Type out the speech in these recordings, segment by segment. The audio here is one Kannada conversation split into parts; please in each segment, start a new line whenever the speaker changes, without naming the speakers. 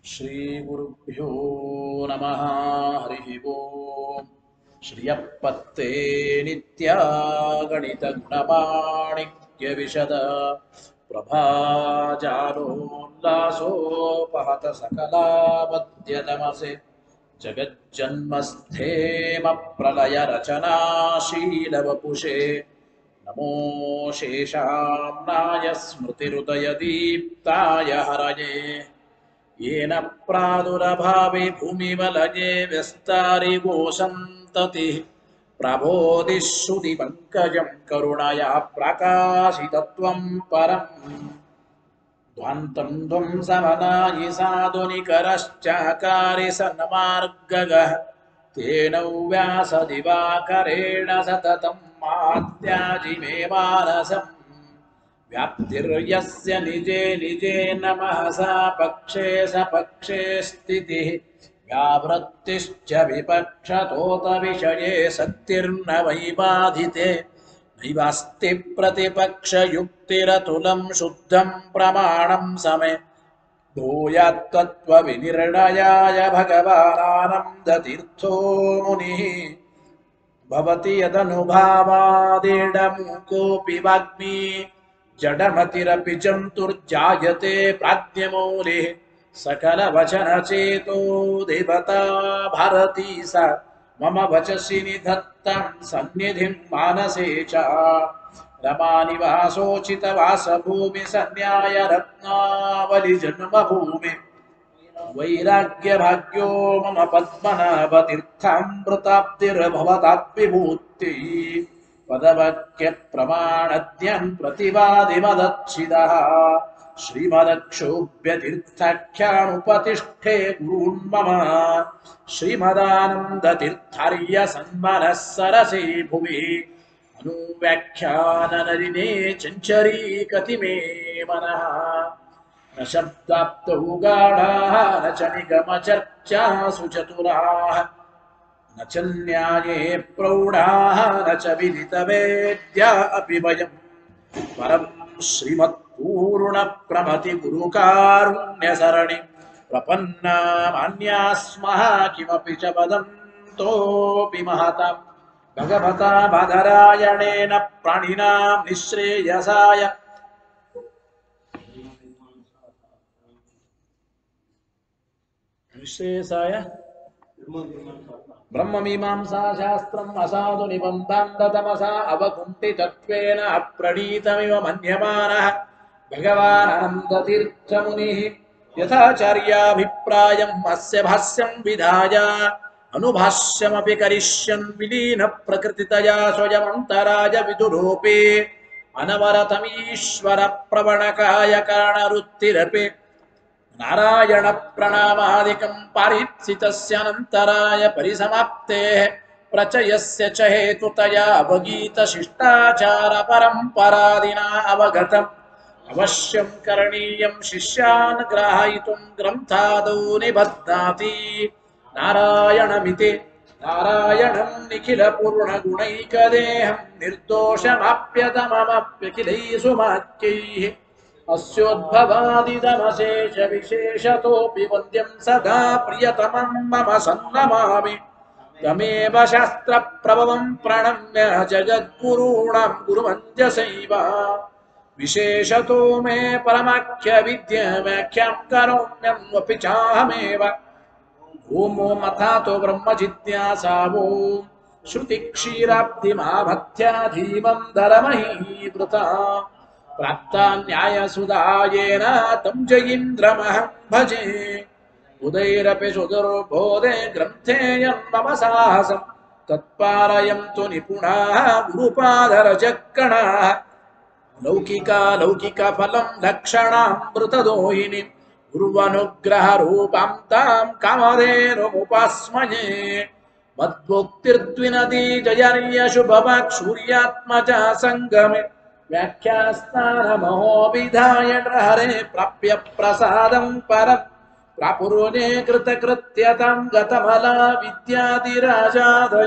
श्रीगुरुभ्यो नमः हरिः ओम् श्रियपत्ते नित्यागणितगुणमाणिक्यविशद प्रभाजालोल्लासोपहत सकलापद्यतमसे जगज्जन्मस्थेमप्रलयरचनाशीलवपुषे नमो शेषाम्नाय स्मृतिरुदयदीप्ताय हरये येन प्रादुरभावे भूमिवलये व्यस्तारिगोसन्ततिः प्रबोधिश्रुतिपङ्कजं करुणया प्रकाशितत्वं परम् ध्वान्तं त्वं समनायि साधुनिकरश्चाकारि सन्मार्गगः तेन व्यासदिवाकरेण सततं मात्याजि मे मानसम् व्याप्तिर्यस्य निजे निजे नमः सा पक्षे सपक्षे स्थितिः व्यावृत्तिश्च विपक्षतोत विषये सत्तिर्न वै बाधिते नैवास्ति प्रतिपक्षयुक्तिरतुलं शुद्धं प्रमाणं समे भूयात्तत्त्वविनिर्णयाय भगवानानन्दतीर्थो मुनिः भवति यदनुभावादेडमुकोऽपि वाग्मी जडमतिरपि जन्तुर्जायते प्राज्ञमौलिः सकलवचनचेतो देवता भारती सा मम वचसि निधत्तं सन्निधिं मानसे च रमानिवासोचितवासभूमि सन्न्याय रत्नावलिजन्मभूमि वैराग्यभाग्यो मम पद्मनाभतीर्थामृताब्धिर्भवताद्विभूति पदवाक्यप्रमाणद्यं प्रतिवादिमदच्छिदः श्रीमदक्षोभ्यतीर्थाख्यानुपतिष्ठे गुरून्मम श्रीमदानन्दतीर्थार्य सन्मनः सरसे भुवि अनुव्याख्याननलिने चञ्चरी मे मनः न शब्दाप्तौ गाढाः न च निगमचर्चासु चतुराः न च न्याये प्रौढाः न च विदितवेद्या अपि वयम् परं श्रीमत्पूर्णप्रमतिगुरुकारुण्यसरणि प्रपन्नामान्या स्मः किमपि च वदन्तोऽपि महताम् भगवता बादरायणेन प्राणिनां निःश्रेयसाय निःश्रेयसाय ब्रह्ममीमांसाशास्त्रम् असाधु निबन्धान्ततमसा अवकुण्ठितत्वेन अप्रणीतमिव मन्यमानः भगवान् अनन्ततीर्थमुनिः यथाचार्याभिप्रायम् अस्य भाष्यम् विधाय अनुभाष्यमपि करिष्यन् विलीनप्रकृतितया स्वयमन्तराय विदुरोपे अनवरतमीश्वरप्रवणकाय कारणरुत्तिरपि नारायणप्रणामादिकम् पारीप्सितस्यानन्तराय परिसमाप्तेः प्रचयस्य च हेतुतया अवगीतशिष्टाचारपरम्परादिना अवगतम् अवश्यं करणीयं शिष्यान् ग्राहयितुम् ग्रन्थादौ निबध्नाति नारायणमिति नारायणं निखिलपूर्णगुणैकदेहं निर्दोषमाप्यतममप्यखिलैः सुमाख्यैः अस्योद्भवादिदमशेषविशेषतोऽपि वन्द्यं सदा प्रियतमं मम सन्नमामि तमेव शास्त्रप्रभवं प्रणम्य जगद्गुरूणां गुरुमञ्जसैव विशेषतो मे परमाख्यविद्याव्याख्यां करोम्यन्वपि चाहमेव भूमो मथातो ब्रह्मजिज्ञासावो श्रुतिक्षीराब्धिमाभत्या धीमं धरमहीवृता प्राप्ता न्यायसुधायेन तं जयीन्द्रमहं भजे उदैरपि सुदुर्बोधे ग्रन्थे यन्मम साहसम् तत्पारयन्तु निपुणाः गुरुपादरजक्कणाः लौकिका लौकिकफलं लक्षणामृतदोहिनि गुर्वनुग्रहरूपां तां कामधेनुमुपास्मये मद्भुक्तिर्द्विनदी जयर्यशुभवाक्सूर्यात्मजा सङ्गमे व्याख्यास्तानमहोविधाय हरे प्राप्य प्रसादं परम् प्रापुरुने कृतकृत्यतां गतमला विद्यादिराजादय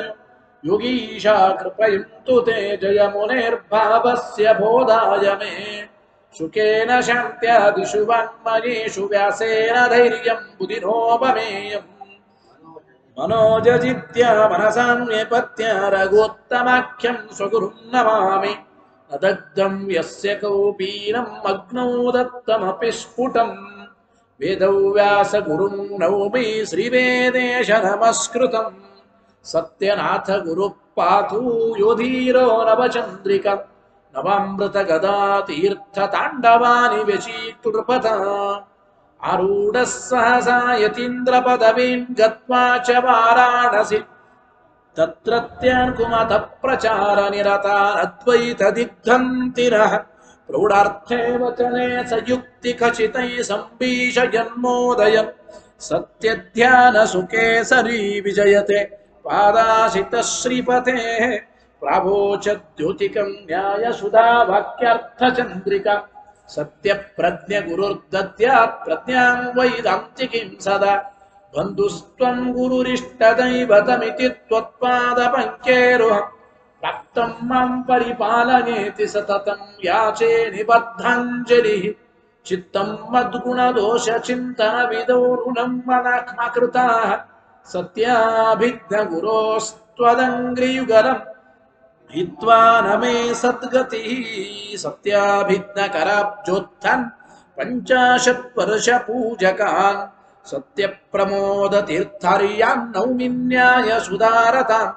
योगीशा कृपयन्तु ते जयमुनेर्भावस्य बोधाय मे ಶುಕೇನ ಶಾಂತ್ಯಾದಿಷು ವಾಗ್ಮಯೇಷು ವ್ಯಾಸೇನ ಧೈರ್ಯಂ ಬುಧಿನೋಪಮೇಯಂ मनोजजित्य मनसान्यपत्य रघोत्तमाख्यं स्वगुरुं नमामि न दग्धं यस्य कौपीनम् अग्नौ दत्तमपि स्फुटम् वेदौ व्यासगुरुं नौमि श्रीवेदेश नमस्कृतम् सत्यनाथ गुरुः पातु योधीरो नवचन्द्रिक नवामृतगदा तीर्थताण्डवानि व्यचीकृपता आरूढः सहसा यतीन्द्रपदवीं गत्वा च वाराणसि तत्रत्यान् कुमतः प्रचारनिरतानद्वैतदिग्धन्तिरः प्रौढार्थे वचने स युक्तिखचितैः सम्बीषजन्मोदयन् सत्यध्यानसुखे सरी विजयते पादाशितः श्रीपतेः प्रावोचद्योतिकं न्यायसुधा वाक्यार्थचन्द्रिका सत्यप्रज्ञ गुरुर्दद्यात् प्रज्ञां वैदान्तिकीं सदा बन्धुस्त्वं गुरुरिष्टदैवतमिति त्वत्पादपङ्केरुह प्राप्तं मां परिपालयेति सततं याचे निबद्धाञ्जलिः चित्तं मद्गुणदोषचिन्तनविदो ऋणं मनः सत्याभिज्ञगुरोस्त्वदङ्घ्रियुगलम् हित्वा न मे सद्गतिः सत्याभिज्ञकराब्जोत्थन् पञ्चाशत्वर्षपूजकान् सत्यप्रमोदतीर्थार्यान् नौमिन्याय सुधारतान्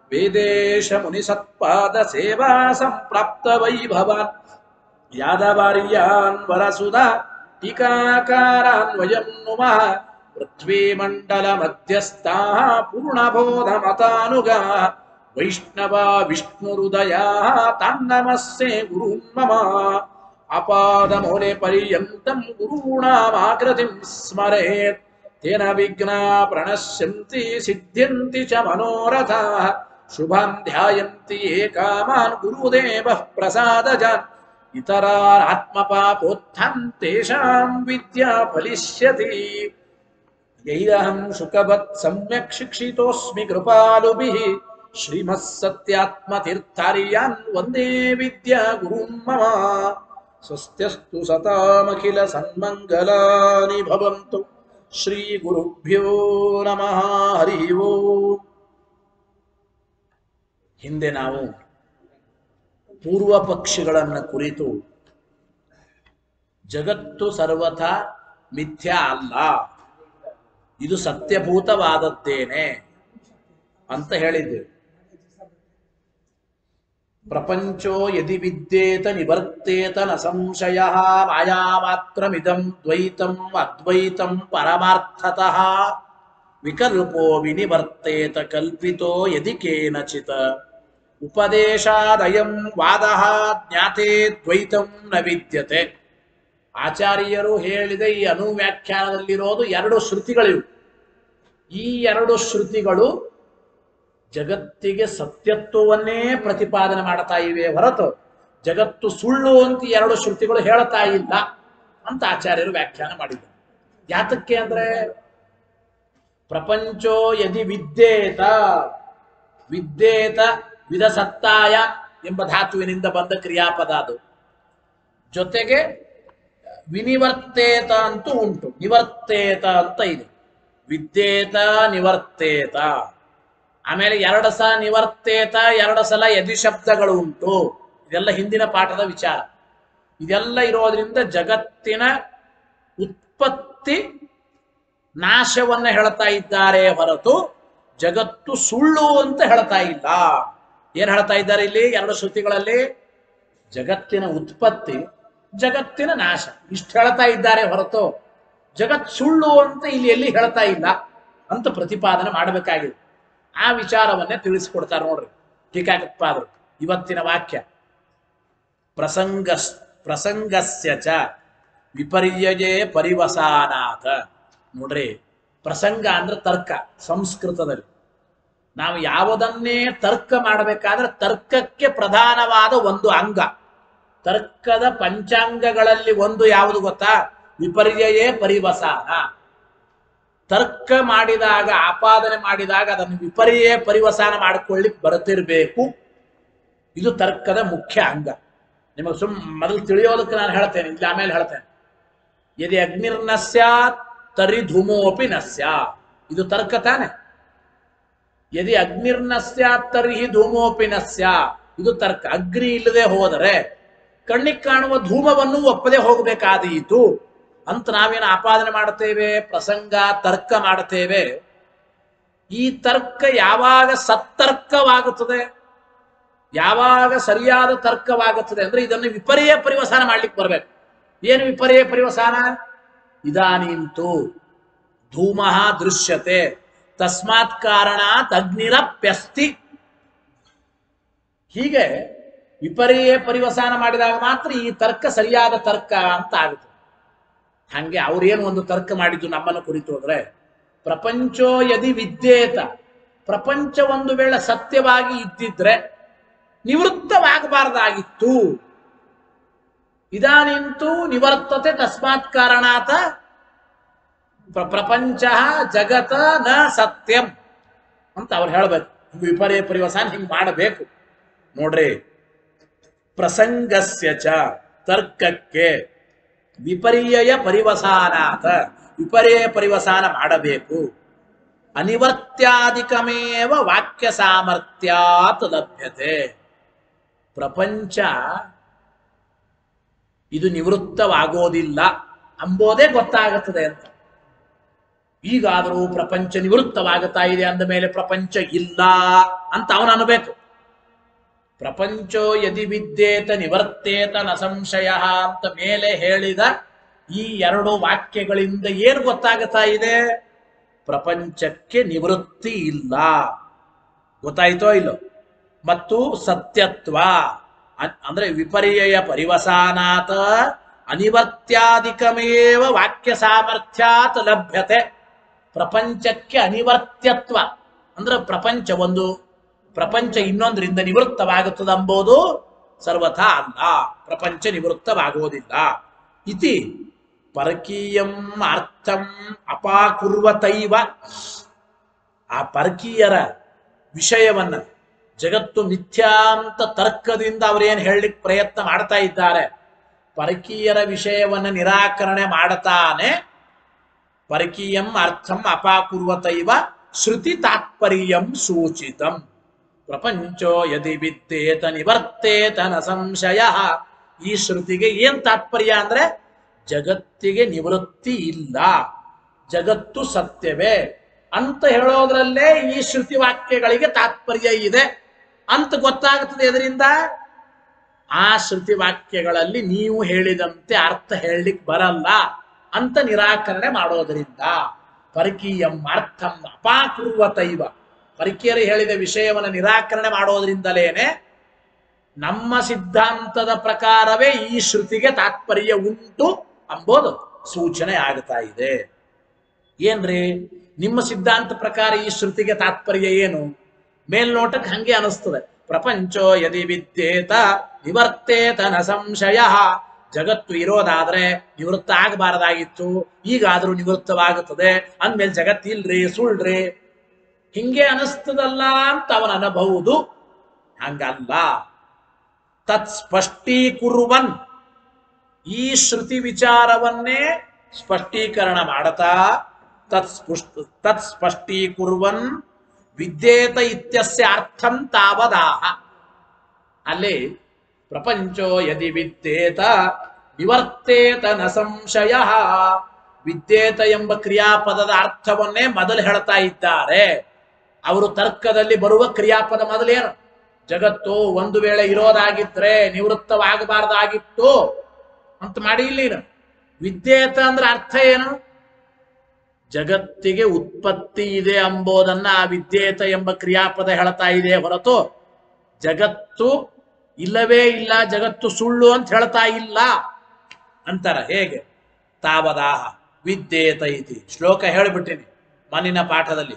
वेदेशमुनिसत्पादसेवा सम्प्राप्त वैभवान् यादवार्यान् वरसुधा टीकाकारान् वयं नुमः पृथ्वीमण्डलमध्यस्थाः पूर्णबोधमतानुगाः वैष्णवा विष्णुहृदयाः तान्नमस्ये गुरुन् मम अपादमूले पर्यन्तं गुरूणामाकृतिं स्मरेत् तेन विघ्ना प्रणश्यन्ति सिद्ध्यन्ति च मनोरथाः शुभान् ध्यायन्ति ये कामान् गुरुदेवः प्रसादजान् इतरात्मपापोत्थं तेषां विद्या फलिष्यति यैरहं शुकवत् सम्यक् शिक्षितोऽस्मि कृपालुभिः श्रीमः सत्यात्मतीर्थार्यान् वन्दे विद्या गुरुं मम स्वस्त्यस्तु सतामखिल सन्मङ्गलानि भवन्तु ಶ್ರೀಗುರುಭ್ಯೋ ನಮಃ ಹರಿ ಓಂ ಹಿಂದೆ ನಾವು ಪೂರ್ವ ಪಕ್ಷಿಗಳನ್ನು ಕುರಿತು ಜಗತ್ತು ಸರ್ವಥಾ ಮಿಥ್ಯ ಅಲ್ಲ ಇದು ಸತ್ಯಭೂತವಾದದ್ದೇನೆ ಅಂತ ಹೇಳಿದ್ದೇವೆ ಪ್ರಪಂಚೋ ಯದಿ ವಿದ್ಯೇತ ನಿವರ್ತೇತ ನ ಸಂಶಯ ಮಾಯಾಮಾತ್ರಮಿದಂ ದ್ವೈತಂ ಅದ್ವೈತಂ ಪರಮಾರ್ಥತಃ ವಿಕಲ್ಪೋ ವಿನಿವರ್ತೇತ ಕಲ್ಪಿತೋ ಯದಿ ಕೇನಚಿತ್ ಉಪದೇಶಾದಯಂ ವಾದ ಜ್ಞಾತೆ ದ್ವೈತಂ ನ ವಿದ್ಯತೆ ಆಚಾರ್ಯರು ಹೇಳಿದ ಈ ಅನುವ್ಯಾಖ್ಯಾನದಲ್ಲಿರೋದು ಎರಡು ಶ್ರುತಿಗಳಿವು ಈ ಎರಡು ಶ್ರುತಿಗಳು ಜಗತ್ತಿಗೆ ಸತ್ಯತ್ವವನ್ನೇ ಪ್ರತಿಪಾದನೆ ಮಾಡ್ತಾ ಇವೆ ಹೊರತು ಜಗತ್ತು ಸುಳ್ಳು ಅಂತ ಈ ಎರಡು ಶ್ರುತಿಗಳು ಹೇಳ್ತಾ ಇಲ್ಲ ಅಂತ ಆಚಾರ್ಯರು ವ್ಯಾಖ್ಯಾನ ಮಾಡಿದ್ದಾರೆ ಯಾತಕ್ಕೆ ಅಂದ್ರೆ ಪ್ರಪಂಚೋ ಯದಿ ವಿದ್ಯೇತ ವಿದ್ಯೇತ ವಿಧಸತ್ತಾಯ ಎಂಬ ಧಾತುವಿನಿಂದ ಬಂದ ಕ್ರಿಯಾಪದ ಅದು ಜೊತೆಗೆ ವಿನಿವರ್ತೇತ ಅಂತೂ ಉಂಟು ನಿವರ್ತೇತ ಅಂತ ಇದೆ ವಿದ್ಯೇತ ನಿವರ್ತೇತ ಆಮೇಲೆ ಎರಡು ಸಲ ನಿವರ್ತೇತ ಎರಡು ಸಲ ಯದಿ ಶಬ್ದಗಳು ಉಂಟು ಇದೆಲ್ಲ ಹಿಂದಿನ ಪಾಠದ ವಿಚಾರ ಇದೆಲ್ಲ ಇರೋದ್ರಿಂದ ಜಗತ್ತಿನ ಉತ್ಪತ್ತಿ ನಾಶವನ್ನ ಹೇಳ್ತಾ ಇದ್ದಾರೆ ಹೊರತು ಜಗತ್ತು ಸುಳ್ಳು ಅಂತ ಹೇಳ್ತಾ ಇಲ್ಲ ಏನ್ ಹೇಳ್ತಾ ಇದ್ದಾರೆ ಇಲ್ಲಿ ಎರಡು ಶ್ರುತಿಗಳಲ್ಲಿ ಜಗತ್ತಿನ ಉತ್ಪತ್ತಿ ಜಗತ್ತಿನ ನಾಶ ಇಷ್ಟು ಹೇಳ್ತಾ ಇದ್ದಾರೆ ಹೊರತು ಜಗತ್ ಸುಳ್ಳು ಅಂತ ಇಲ್ಲಿ ಎಲ್ಲಿ ಹೇಳ್ತಾ ಇಲ್ಲ ಅಂತ ಪ್ರತಿಪಾದನೆ ಮಾಡಬೇಕಾಗಿದೆ ಆ ವಿಚಾರವನ್ನೇ ತಿಳಿಸಿಕೊಡ್ತಾರೆ ನೋಡ್ರಿ ಟೀಕಾಕತ್ಪಾದರು ಇವತ್ತಿನ ವಾಕ್ಯ ಪ್ರಸಂಗ ಪ್ರಸಂಗಸ್ಯ ಚ ವಿಪರ್ಯಯೇ ಪರಿವಸಾನಾಥ ನೋಡ್ರಿ ಪ್ರಸಂಗ ಅಂದ್ರೆ ತರ್ಕ ಸಂಸ್ಕೃತದಲ್ಲಿ ನಾವು ಯಾವುದನ್ನೇ ತರ್ಕ ಮಾಡಬೇಕಾದ್ರೆ ತರ್ಕಕ್ಕೆ ಪ್ರಧಾನವಾದ ಒಂದು ಅಂಗ ತರ್ಕದ ಪಂಚಾಂಗಗಳಲ್ಲಿ ಒಂದು ಯಾವುದು ಗೊತ್ತಾ ವಿಪರ್ಯಯೇ ಪರಿವಸಾನ ತರ್ಕ ಮಾಡಿದಾಗ ಆಪಾದನೆ ಮಾಡಿದಾಗ ಅದನ್ನು ವಿಪರ್ಯಯ ಪರಿವಸಾನ ಮಾಡಿಕೊಳ್ಳಿಕ್ ಬರುತ್ತಿರಬೇಕು ಇದು ತರ್ಕದ ಮುಖ್ಯ ಅಂಗ ನಿಮಗೆ ಸುಮ್ ಮೊದಲು ತಿಳಿಯೋದಕ್ಕೆ ನಾನು ಹೇಳ್ತೇನೆ ಇಲ್ಲಿ ಆಮೇಲೆ ಹೇಳ್ತೇನೆ ಯದಿ ಅಗ್ನಿರ್ನ ಸ್ಯಾತ್ ತರಿ ಧೂಮೋಪಿ ನ ಸ್ಯಾತ್ ಇದು ತರ್ಕ ತಾನೆ ಯದಿ ಅಗ್ನಿರ್ನ ಸ್ಯಾತ್ ತರ್ಹಿ ಧೂಮೋಪಿ ನ ಸ್ಯಾತ್ ಇದು ತರ್ಕ ಅಗ್ನಿ ಇಲ್ಲದೆ ಹೋದರೆ ಕಣ್ಣಿಗೆ ಕಾಣುವ ಧೂಮವನ್ನು ಒಪ್ಪದೆ ಹೋಗಬೇಕಾದೀತು ಅಂತ ನಾವೇನು ಆಪಾದನೆ ಮಾಡುತ್ತೇವೆ ಪ್ರಸಂಗ ತರ್ಕ ಮಾಡುತ್ತೇವೆ ಈ ತರ್ಕ ಯಾವಾಗ ಸತ್ತರ್ಕವಾಗುತ್ತದೆ ಯಾವಾಗ ಸರಿಯಾದ ತರ್ಕವಾಗುತ್ತದೆ ಅಂದ್ರೆ ಇದನ್ನು ವಿಪರ್ಯ ಪರಿವಸಾನ ಮಾಡ್ಲಿಕ್ಕೆ ಬರಬೇಕು ಏನು ವಿಪರ್ಯ ಪರಿವಸಾನ ಇದಾನೀಂತು ಧೂಮ ದೃಶ್ಯತೆ ತಸ್ಮಾತ್ ಕಾರಣಾತ್ ಅಗ್ನಿರಪ್ಯಸ್ತಿ ಹೀಗೆ ವಿಪರ್ಯ ಪರಿವಸಾನ ಮಾಡಿದಾಗ ಮಾತ್ರ ಈ ತರ್ಕ ಸರಿಯಾದ ತರ್ಕ ಅಂತ ಆಗುತ್ತೆ ಹಂಗೆ ಅವ್ರೇನು ಒಂದು ತರ್ಕ ಮಾಡಿದ್ದು ನಮ್ಮನ್ನು ಕುರಿತು ಅಂದ್ರೆ ಪ್ರಪಂಚೋ ಯದಿ ವಿದ್ಯೇತ ಪ್ರಪಂಚ ಒಂದು ವೇಳೆ ಸತ್ಯವಾಗಿ ಇದ್ದಿದ್ರೆ ನಿವೃತ್ತವಾಗಬಾರದಾಗಿತ್ತು ಇದಾನಿಂತೂ ನಿವರ್ತತೆ ತಸ್ಮಾತ್ ಕಾರಣಾತ ಪ್ರ- ಪ್ರಪಂಚ ಜಗತ ನ ಸತ್ಯಂ ಅಂತ ಅವ್ರು ಹೇಳ್ಬೇಕು ಹಿಂಗ್ ವಿಪರ್ಯ ಪರಿವಸಾನ ಹಿಂಗ್ ಮಾಡಬೇಕು ನೋಡ್ರಿ ಪ್ರಸಂಗಸ್ಯ ಚ ತರ್ಕಕ್ಕೆ ವಿಪರ್ಯಯ ಪರಿವಸಾನಾತ ವಿಪರ್ಯಯ ಪರಿವಸಾನ ಮಾಡಬೇಕು ಅನಿವರ್ತ್ಯಾಧಿಕಮೇವ ವಾಕ್ಯ ಸಾಮರ್ಥ್ಯಾತ್ ಲಭ್ಯತೆ ಪ್ರಪಂಚ ಇದು ನಿವೃತ್ತವಾಗೋದಿಲ್ಲ ಅಂಬೋದೇ ಗೊತ್ತಾಗುತ್ತದೆ ಅಂತ ಈಗಾದರೂ ಪ್ರಪಂಚ ನಿವೃತ್ತವಾಗುತ್ತಾ ಇದೆ ಅಂದ ಮೇಲೆ ಪ್ರಪಂಚ ಇಲ್ಲ ಅಂತ ಅವನು ಅನ್ಬೇಕು ಪ್ರಪಂಚೋ ಯದಿ ವಿದ್ಯೇತ ನಿವರ್ತೇತ ನ ಸಂಶಯ ಅಂತ ಮೇಲೆ ಹೇಳಿದ ಈ ಎರಡು ವಾಕ್ಯಗಳಿಂದ ಏನು ಗೊತ್ತಾಗುತ್ತಾ ಇದೆ ಪ್ರಪಂಚಕ್ಕೆ ನಿವೃತ್ತಿ ಇಲ್ಲ ಗೊತ್ತಾಯ್ತೋ ಇಲ್ಲೋ ಮತ್ತು ಸತ್ಯತ್ವ ಅ- ಅಂದ್ರೆ ವಿಪರ್ಯಯ ಪರಿವಸಾನಾತ ಅನಿವರ್ತ್ಯಾಧಿಕಮೇವ ವಾಕ್ಯ ಸಾಮರ್ಥ್ಯಾತ್ ಲಭ್ಯತೆ ಪ್ರಪಂಚಕ್ಕೆ ಅನಿವರ್ತ್ಯತ್ವ ಅಂದ್ರೆ ಪ್ರಪಂಚ ಒಂದು ಪ್ರಪಂಚ ಇನ್ನೊಂದರಿಂದ ನಿವೃತ್ತವಾಗುತ್ತದೆ ಎಂಬುದು ಸರ್ವಥಾ ಅಲ್ಲ ಪ್ರಪಂಚ ನಿವೃತ್ತವಾಗುವುದಿಲ್ಲ ಇತಿ ಪರಕೀಯಂ ಅರ್ಥಂ ಅಪಾಕುರ್ವತೈವ ಆ ಪರಕೀಯರ ವಿಷಯವನ್ನ ಜಗತ್ತು ಮಿಥ್ಯಾ ಅಂತ ತರ್ಕದಿಂದ ಅವರೇನು ಹೇಳಲಿಕ್ಕೆ ಪ್ರಯತ್ನ ಮಾಡ್ತಾ ಇದ್ದಾರೆ ಪರಕೀಯರ ವಿಷಯವನ್ನ ನಿರಾಕರಣೆ ಮಾಡ್ತಾನೆ ಪರಕೀಯಂ ಅರ್ಥಂ ಅಪಾಕುರ್ವತೈವ ಶ್ರುತಿ ತಾತ್ಪರ್ಯಂ ಸೂಚಿತಂ ಪ್ರಪಂಚೋ ಯದಿ ವಿದ್ಯೇತ ನಿವರ್ತೇತ ನ ಸಂಶಯ ಈ ಶ್ರುತಿಗೆ ಏನ್ ತಾತ್ಪರ್ಯ ಅಂದ್ರೆ ಜಗತ್ತಿಗೆ ನಿವೃತ್ತಿ ಇಲ್ಲ ಜಗತ್ತು ಸತ್ಯವೇ ಅಂತ ಹೇಳೋದ್ರಲ್ಲೇ ಈ ಶ್ರುತಿ ವಾಕ್ಯಗಳಿಗೆ ತಾತ್ಪರ್ಯ ಇದೆ ಅಂತ ಗೊತ್ತಾಗುತ್ತದೆ ಇದರಿಂದ ಆ ಶ್ರುತಿ ವಾಕ್ಯಗಳಲ್ಲಿ ನೀವು ಹೇಳಿದಂತೆ ಅರ್ಥ ಹೇಳಲಿಕ್ಕೆ ಬರಲ್ಲ ಅಂತ ನಿರಾಕರಣೆ ಮಾಡೋದರಿಂದ ಪರಕೀಯಂ ಅರ್ಥಂ ಅಪಾಕುರ್ವತೈವ ಪರಕೀಯರು ಹೇಳಿದ ವಿಷಯವನ್ನು ನಿರಾಕರಣೆ ಮಾಡೋದ್ರಿಂದಲೇನೆ ನಮ್ಮ ಸಿದ್ಧಾಂತದ ಪ್ರಕಾರವೇ ಈ ಶ್ರುತಿಗೆ ತಾತ್ಪರ್ಯ ಉಂಟು ಅಂಬೋದು ಸೂಚನೆ ಆಗ್ತಾ ಇದೆ ಏನ್ರಿ ನಿಮ್ಮ ಸಿದ್ಧಾಂತ ಪ್ರಕಾರ ಈ ಶ್ರುತಿಗೆ ತಾತ್ಪರ್ಯ ಏನು ಮೇಲ್ನೋಟಕ್ಕೆ ಹಂಗೆ ಅನಿಸ್ತದೆ ಪ್ರಪಂಚೋ ಯದಿ ವಿದ್ಯೇತ ನಿವರ್ತೇತ ನ ಸಂಶಯ ಜಗತ್ತು ಇರೋದಾದ್ರೆ ನಿವೃತ್ತ ಆಗಬಾರದಾಗಿತ್ತು ಈಗಾದ್ರೂ ನಿವೃತ್ತವಾಗುತ್ತದೆ ಅಂದ್ಮೇಲೆ ಜಗತ್ತಿಲ್ರಿ ಸುಳ್ಳ್ರಿ ಹಿಂಗೆ ಅನಿಸ್ತದಲ್ಲ ಅಂತ ಅವನ ಅನಬಹುದು ಹಂಗಲ್ಲ ತತ್ ಸ್ಪಷ್ಟೀಕುರುವನ್ ಈ ಶ್ರುತಿ ವಿಚಾರವನ್ನೇ ಸ್ಪಷ್ಟೀಕರಣ ಮಾಡತಾ ತತ್ ಸ್ಪುಷ್ಟ ತತ್ ಸ್ಪಷ್ಟೀಕುರುವನ್ ವಿದ್ಯೇತ ಇತ್ಯಸ್ಯ ಅರ್ಥಂ ತಾವದಾಹ ಅಲ್ಲಿ ಪ್ರಪಂಚೋ ಯದಿ ವಿದ್ಯೇತ ನಿವರ್ತೇತ ನ ಸಂಶಯ ವಿದ್ಯೇತ ಎಂಬ ಕ್ರಿಯಾಪದದ ಅರ್ಥವನ್ನೇ ಮೊದಲು ಹೇಳ್ತಾ ಇದ್ದಾರೆ ಅವರು ತರ್ಕದಲ್ಲಿ ಬರುವ ಕ್ರಿಯಾಪದ ಮೊದಲೇನು ಜಗತ್ತು ಒಂದು ವೇಳೆ ಇರೋದಾಗಿದ್ರೆ ನಿವೃತ್ತವಾಗಬಾರ್ದಾಗಿತ್ತು ಅಂತ ಮಾಡಿ ಇಲ್ಲಿ ವಿದ್ಯೇತ ಅಂದ್ರೆ ಅರ್ಥ ಏನು ಜಗತ್ತಿಗೆ ಉತ್ಪತ್ತಿ ಇದೆ ಎಂಬುದನ್ನ ಆ ವಿದ್ಯೇತ ಎಂಬ ಕ್ರಿಯಾಪದ ಹೇಳ್ತಾ ಇದೆ ಹೊರತು ಜಗತ್ತು ಇಲ್ಲವೇ ಇಲ್ಲ ಜಗತ್ತು ಸುಳ್ಳು ಅಂತ ಹೇಳ್ತಾ ಇಲ್ಲ ಅಂತಾರ ಹೇಗೆ ತಾವದಾಹ ವಿದ್ಯೇತ ಇತಿ ಶ್ಲೋಕ ಹೇಳಿಬಿಟ್ಟಿನಿ ಮನಿನ ಪಾಠದಲ್ಲಿ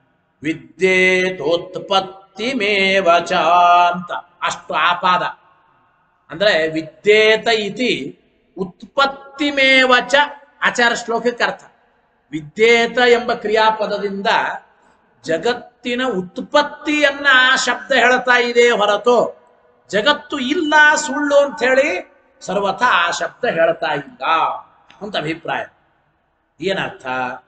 ವಿದ್ಯೇತೋತ್ಪತ್ತಿ ಮೇವಚ ಅಂತ ಅಷ್ಟು ಆಪಾದ ಅಂದ್ರೆ ವಿದ್ಯೇತ ಇತಿ ಉತ್ಪತ್ತಿ ಮೇವಚ ಆಚಾರ ಶ್ಲೋಕಕ್ಕೆ ಅರ್ಥ ವಿದ್ಯೇತ ಎಂಬ ಕ್ರಿಯಾಪದದಿಂದ ಜಗತ್ತಿನ ಉತ್ಪತ್ತಿಯನ್ನ ಆ ಶಬ್ದ ಹೇಳ್ತಾ ಇದೆ ಹೊರತು ಜಗತ್ತು ಇಲ್ಲ ಸುಳ್ಳು ಅಂತ ಹೇಳಿ ಸರ್ವಥ ಆ ಶಬ್ದ ಹೇಳ್ತಾ ಇಲ್ಲ ಅಂತ ಅಭಿಪ್ರಾಯ ಏನರ್ಥ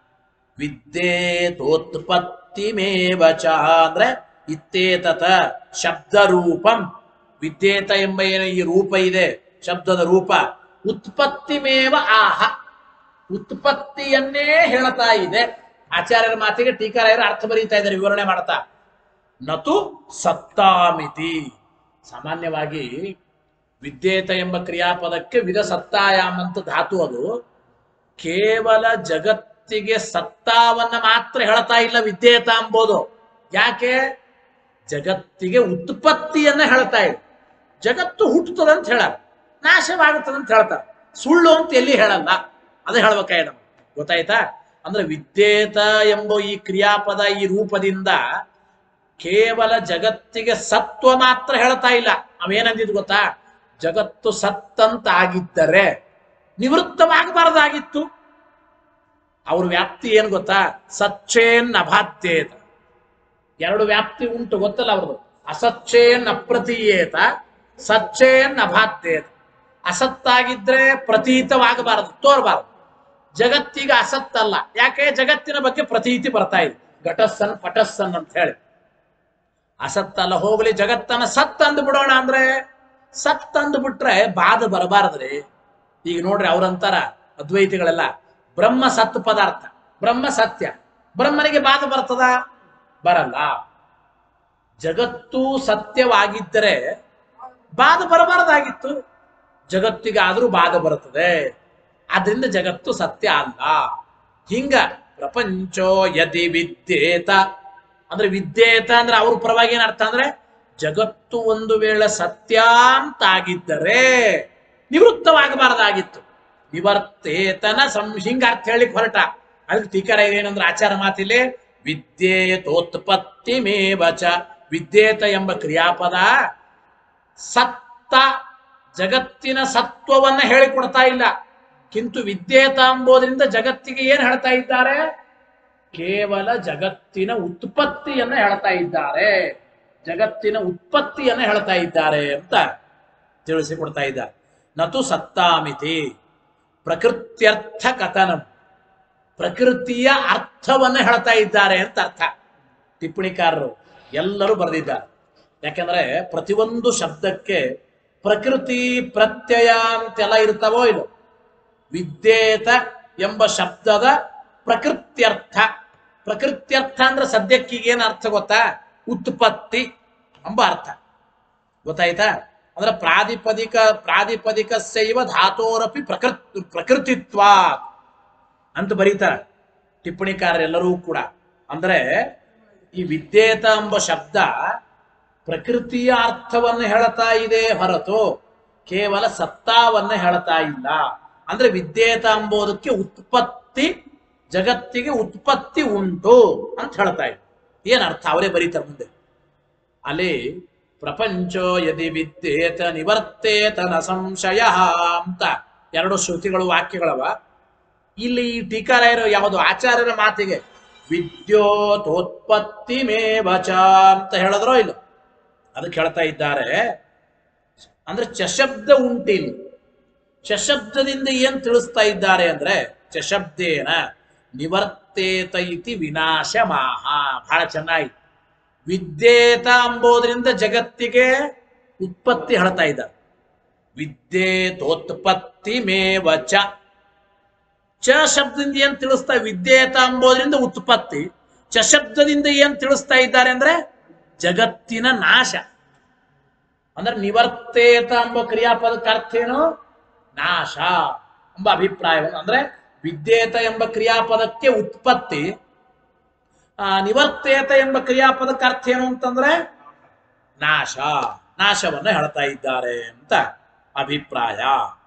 ವಿದ್ಯೇತೋತ್ಪತ್ತಿಮೇವ ಚ ಅಂದ್ರೆ ಇತ್ತೇತತ ಶಬ್ದ ರೂಪಂ ವಿದ್ಯೇತ ಎಂಬ ಏನು ಈ ರೂಪ ಇದೆ ಶಬ್ದದ ರೂಪ ಉತ್ಪತ್ತಿಮೇವ ಆಹ ಉತ್ಪತ್ತಿಯನ್ನೇ ಹೇಳ್ತಾ ಇದೆ ಆಚಾರ್ಯರ ಮಾತಿಗೆ ಟೀಕಾರಾಯರು ಅರ್ಥ ಬರೀತಾ ಇದ್ದಾರೆ ವಿವರಣೆ ಮಾಡ್ತಾ ನತು ಸತ್ತಾಮಿತಿ ಸಾಮಾನ್ಯವಾಗಿ ವಿದ್ಯೇತ ಎಂಬ ಕ್ರಿಯಾಪದಕ್ಕೆ ವಿಧ ಸತ್ತಾಯಾಮ್ ಅಂತ ಧಾತು ಅದು ಕೇವಲ ಜಗತ್ತಿಗೆ ಸತ್ತಾವನ್ನ ಮಾತ್ರ ಹೇಳ್ತಾ ಇಲ್ಲ ವಿದ್ಯೇತ ಅಂಬೋದು ಯಾಕೆ ಜಗತ್ತಿಗೆ ಉತ್ಪತ್ತಿಯನ್ನ ಹೇಳ್ತಾ ಇದೆ ಜಗತ್ತು ಹುಟ್ಟುತ್ತದೆ ಅಂತ ಹೇಳ ನಾಶವಾಗುತ್ತದೆ ಅಂತ ಹೇಳ್ತಾರೆ ಸುಳ್ಳು ಅಂತ ಎಲ್ಲಿ ಹೇಳಲ್ಲ ಅದೇ ಹೇಳ್ಬೇಕಾಯ ನಮ್ಗೆ ಗೊತ್ತಾಯ್ತಾ ಅಂದ್ರೆ ವಿದ್ಯೇತ ಎಂಬ ಈ ಕ್ರಿಯಾಪದ ಈ ರೂಪದಿಂದ ಕೇವಲ ಜಗತ್ತಿಗೆ ಸತ್ವ ಮಾತ್ರ ಹೇಳ್ತಾ ಇಲ್ಲ ಅವೇನಂದಿದ್ ಗೊತ್ತಾ ಜಗತ್ತು ಸತ್ತಂತಾಗಿದ್ದರೆ ನಿವೃತ್ತವಾಗಬಾರದಾಗಿತ್ತು ಅವ್ರ ವ್ಯಾಪ್ತಿ ಏನ್ ಗೊತ್ತಾ ಸಚ್ಚೇನ್ ಅಭಾದ್ಯೇತ ಎರಡು ವ್ಯಾಪ್ತಿ ಉಂಟು ಗೊತ್ತಲ್ಲ ಅವ್ರದ್ದು ಅಸಚ್ಚೇನ್ ಅಪ್ರತೀಯೇತ ಸಚ್ಚೇನ್ ಅಭಾದ್ಯೇತ ಅಸತ್ತಾಗಿದ್ರೆ ಪ್ರತೀತವಾಗಬಾರದು ತೋರಬಾರದು ಜಗತ್ತಿಗೆ ಅಸತ್ತಲ್ಲ ಯಾಕೆ ಜಗತ್ತಿನ ಬಗ್ಗೆ ಪ್ರತೀತಿ ಬರ್ತಾ ಇದೆ ಘಟಸ್ಸನ್ ಪಟಸ್ಸನ್ ಅಂತ ಹೇಳಿ ಅಸತ್ತಲ್ಲ ಹೋಗ್ಲಿ ಜಗತ್ತನ್ನ ಸತ್ ಅಂದು ಬಿಡೋಣ ಅಂದ್ರೆ ಸತ್ ಅಂದು ಬಿಟ್ರೆ ಬಾದ ಬರಬಾರದ್ರಿ ಈಗ ನೋಡ್ರಿ ಅವ್ರಂತಾರ ಅದ್ವೈತಿಗಳೆಲ್ಲ ಬ್ರಹ್ಮ ಸತ್ ಪದಾರ್ಥ ಬ್ರಹ್ಮ ಸತ್ಯ ಬ್ರಹ್ಮನಿಗೆ ಬಾದ ಬರ್ತದ ಬರಲ್ಲ ಜಗತ್ತು ಸತ್ಯವಾಗಿದ್ದರೆ ಬಾದ ಬರಬಾರದಾಗಿತ್ತು ಜಗತ್ತಿಗೆ ಆದ್ರೂ ಬಾದ ಬರುತ್ತದೆ ಆದ್ರಿಂದ ಜಗತ್ತು ಸತ್ಯ ಅಲ್ಲ ಹಿಂಗ ಪ್ರಪಂಚೋ ಯದಿ ವಿದ್ಯೇತ ಅಂದ್ರೆ ವಿದ್ಯೇತ ಅಂದ್ರೆ ಅವ್ರ ಪರವಾಗಿ ಏನ್ ಅರ್ಥ ಅಂದ್ರೆ ಜಗತ್ತು ಒಂದು ವೇಳೆ ಸತ್ಯ ಅಂತಾಗಿದ್ದರೆ ನಿವೃತ್ತವಾಗಬಾರದಾಗಿತ್ತು ನಿವರ್ತೇತನ ಸಂ ಹಿಂಗ ಅರ್ಥ ಹೇಳಿಕ್ ಹೊರಟ ಅದಕ್ಕೆ ಟೀಕಾರ ಏನಂದ್ರೆ ಆಚಾರ ಮಾತಿಲೆ ವಿದ್ಯೇತೋತ್ಪತ್ತಿ ಮೇವಚ ವಿದ್ಯೇತ ಎಂಬ ಕ್ರಿಯಾಪದ ಸತ್ತ ಜಗತ್ತಿನ ಸತ್ವವನ್ನ ಹೇಳಿಕೊಡ್ತಾ ಇಲ್ಲ ಕಿಂತು ವಿದ್ಯೇತ ಎಂಬುದರಿಂದ ಜಗತ್ತಿಗೆ ಏನ್ ಹೇಳ್ತಾ ಇದ್ದಾರೆ ಕೇವಲ ಜಗತ್ತಿನ ಉತ್ಪತ್ತಿಯನ್ನ ಹೇಳ್ತಾ ಇದ್ದಾರೆ ಜಗತ್ತಿನ ಉತ್ಪತ್ತಿಯನ್ನ ಹೇಳ್ತಾ ಇದ್ದಾರೆ ಅಂತ ತಿಳಿಸಿಕೊಡ್ತಾ ಇದ್ದಾರೆ ನತು ಸತ್ತಾಮಿತಿ ಪ್ರಕೃತ್ಯರ್ಥ ಕಥನಂ ಪ್ರಕೃತಿಯ ಅರ್ಥವನ್ನ ಹೇಳ್ತಾ ಇದ್ದಾರೆ ಅಂತ ಅರ್ಥ ಟಿಪ್ಪಣಿಕಾರರು ಎಲ್ಲರೂ ಬರೆದಿದ್ದಾರೆ ಯಾಕೆಂದ್ರೆ ಪ್ರತಿಯೊಂದು ಶಬ್ದಕ್ಕೆ ಪ್ರಕೃತಿ ಪ್ರತ್ಯಯ ಅಂತೆಲ್ಲ ಇರ್ತಾವೋ ಇಲ್ಲ ವಿದ್ಯೇತ ಎಂಬ ಶಬ್ದದ ಪ್ರಕೃತ್ಯರ್ಥ ಪ್ರಕೃತ್ಯರ್ಥ ಅಂದ್ರೆ ಸದ್ಯಕ್ಕೀಗ ಏನ್ ಅರ್ಥ ಗೊತ್ತಾ ಉತ್ಪತ್ತಿ ಎಂಬ ಅರ್ಥ ಗೊತ್ತಾಯ್ತಾ ಅಂದ್ರೆ ಪ್ರಾದಿಪದಿಕ ಪ್ರಾದಿಪದಿಕ ಸೈವ ಧಾತೋರಪಿ ಪ್ರಕೃತ್ ಪ್ರಕೃತಿತ್ವ ಅಂತ ಬರೀತಾರೆ ಟಿಪ್ಪಣಿಕಾರರೆಲ್ಲರೂ ಕೂಡ ಅಂದ್ರೆ ಈ ವಿದ್ಯೇತ ಎಂಬ ಶಬ್ದ ಪ್ರಕೃತಿಯ ಅರ್ಥವನ್ನು ಹೇಳ್ತಾ ಇದೆ ಹೊರತು ಕೇವಲ ಸತ್ತಾವನ್ನ ಹೇಳ್ತಾ ಇಲ್ಲ ಅಂದ್ರೆ ವಿದ್ಯೇತ ಎಂಬುದಕ್ಕೆ ಉತ್ಪತ್ತಿ ಜಗತ್ತಿಗೆ ಉತ್ಪತ್ತಿ ಉಂಟು ಅಂತ ಹೇಳ್ತಾ ಇದೆ ಏನ್ ಅರ್ಥ ಅವರೇ ಬರೀತಾರೆ ಮುಂದೆ ಅಲ್ಲಿ ಪ್ರಪಂಚೋ ಯದಿ ವಿದ್ಯೇತ ನಿವರ್ತೇತ ನ ಸಂಶಯ ಅಂತ ಎರಡು ಶ್ರುತಿಗಳು ವಾಕ್ಯಗಳವ ಇಲ್ಲಿ ಈ ಟೀಕಾರಾಯರು ಯಾವುದು ಆಚಾರ್ಯರ ಮಾತಿಗೆ ವಿದ್ಯೋತೋತ್ಪತ್ತಿ ಮೇವಚ ಅಂತ ಹೇಳಿದ್ರೋ ಇಲ್ಲ ಅದಕ್ಕೆ ಹೇಳ್ತಾ ಇದ್ದಾರೆ ಅಂದ್ರೆ ಚಶಬ್ದ ಉಂಟಿಲ್ಲಿ ಚಶಬ್ದದಿಂದ ಏನ್ ತಿಳಿಸ್ತಾ ಇದ್ದಾರೆ ಅಂದ್ರೆ ಚಶಬ್ದೇನ ನಿವರ್ತೇತ ಇತಿ ವಿನಾಶ ಮಾಹ ಬಹಳ ಚೆನ್ನಾಗಿ ವಿದ್ಯೇತ ಅಂಬೋದ್ರಿಂದ ಜಗತ್ತಿಗೆ ಉತ್ಪತ್ತಿ ಹೇಳ್ತಾ ಇದ್ದಾರೆ ವಿದ್ಯೇತೋತ್ಪತ್ತಿ ಮೇವಚ ಚ ಶಬ್ದದಿಂದ ಏನ್ ತಿಳಿಸ್ತಾ ವಿದ್ಯೇತ ಅಂಬೋದ್ರಿಂದ ಉತ್ಪತ್ತಿ ಚ ಶಬ್ದದಿಂದ ಏನ್ ತಿಳಿಸ್ತಾ ಇದ್ದಾರೆ ಅಂದ್ರೆ ಜಗತ್ತಿನ ನಾಶ ಅಂದ್ರೆ ನಿವರ್ತೇತ ಎಂಬ ಕ್ರಿಯಾಪದಕ್ಕೆ ಅರ್ಥ ಏನು ನಾಶ ಎಂಬ ಅಭಿಪ್ರಾಯವನ್ನು ಅಂದ್ರೆ ವಿದ್ಯೇತ ಎಂಬ ಕ್ರಿಯಾಪದಕ್ಕೆ ಉತ್ಪತ್ತಿ ಆ, ನಿವರ್ತೇತ ಎಂಬ ಕ್ರಿಯಾಪದಕ್ಕೆ ಅರ್ಥ ಏನು ಅಂತಂದ್ರೆ ನಾಶ ನಾಶವನ್ನು ಹೇಳ್ತಾ ಇದ್ದಾರೆ ಅಂತ ಅಭಿಪ್ರಾಯ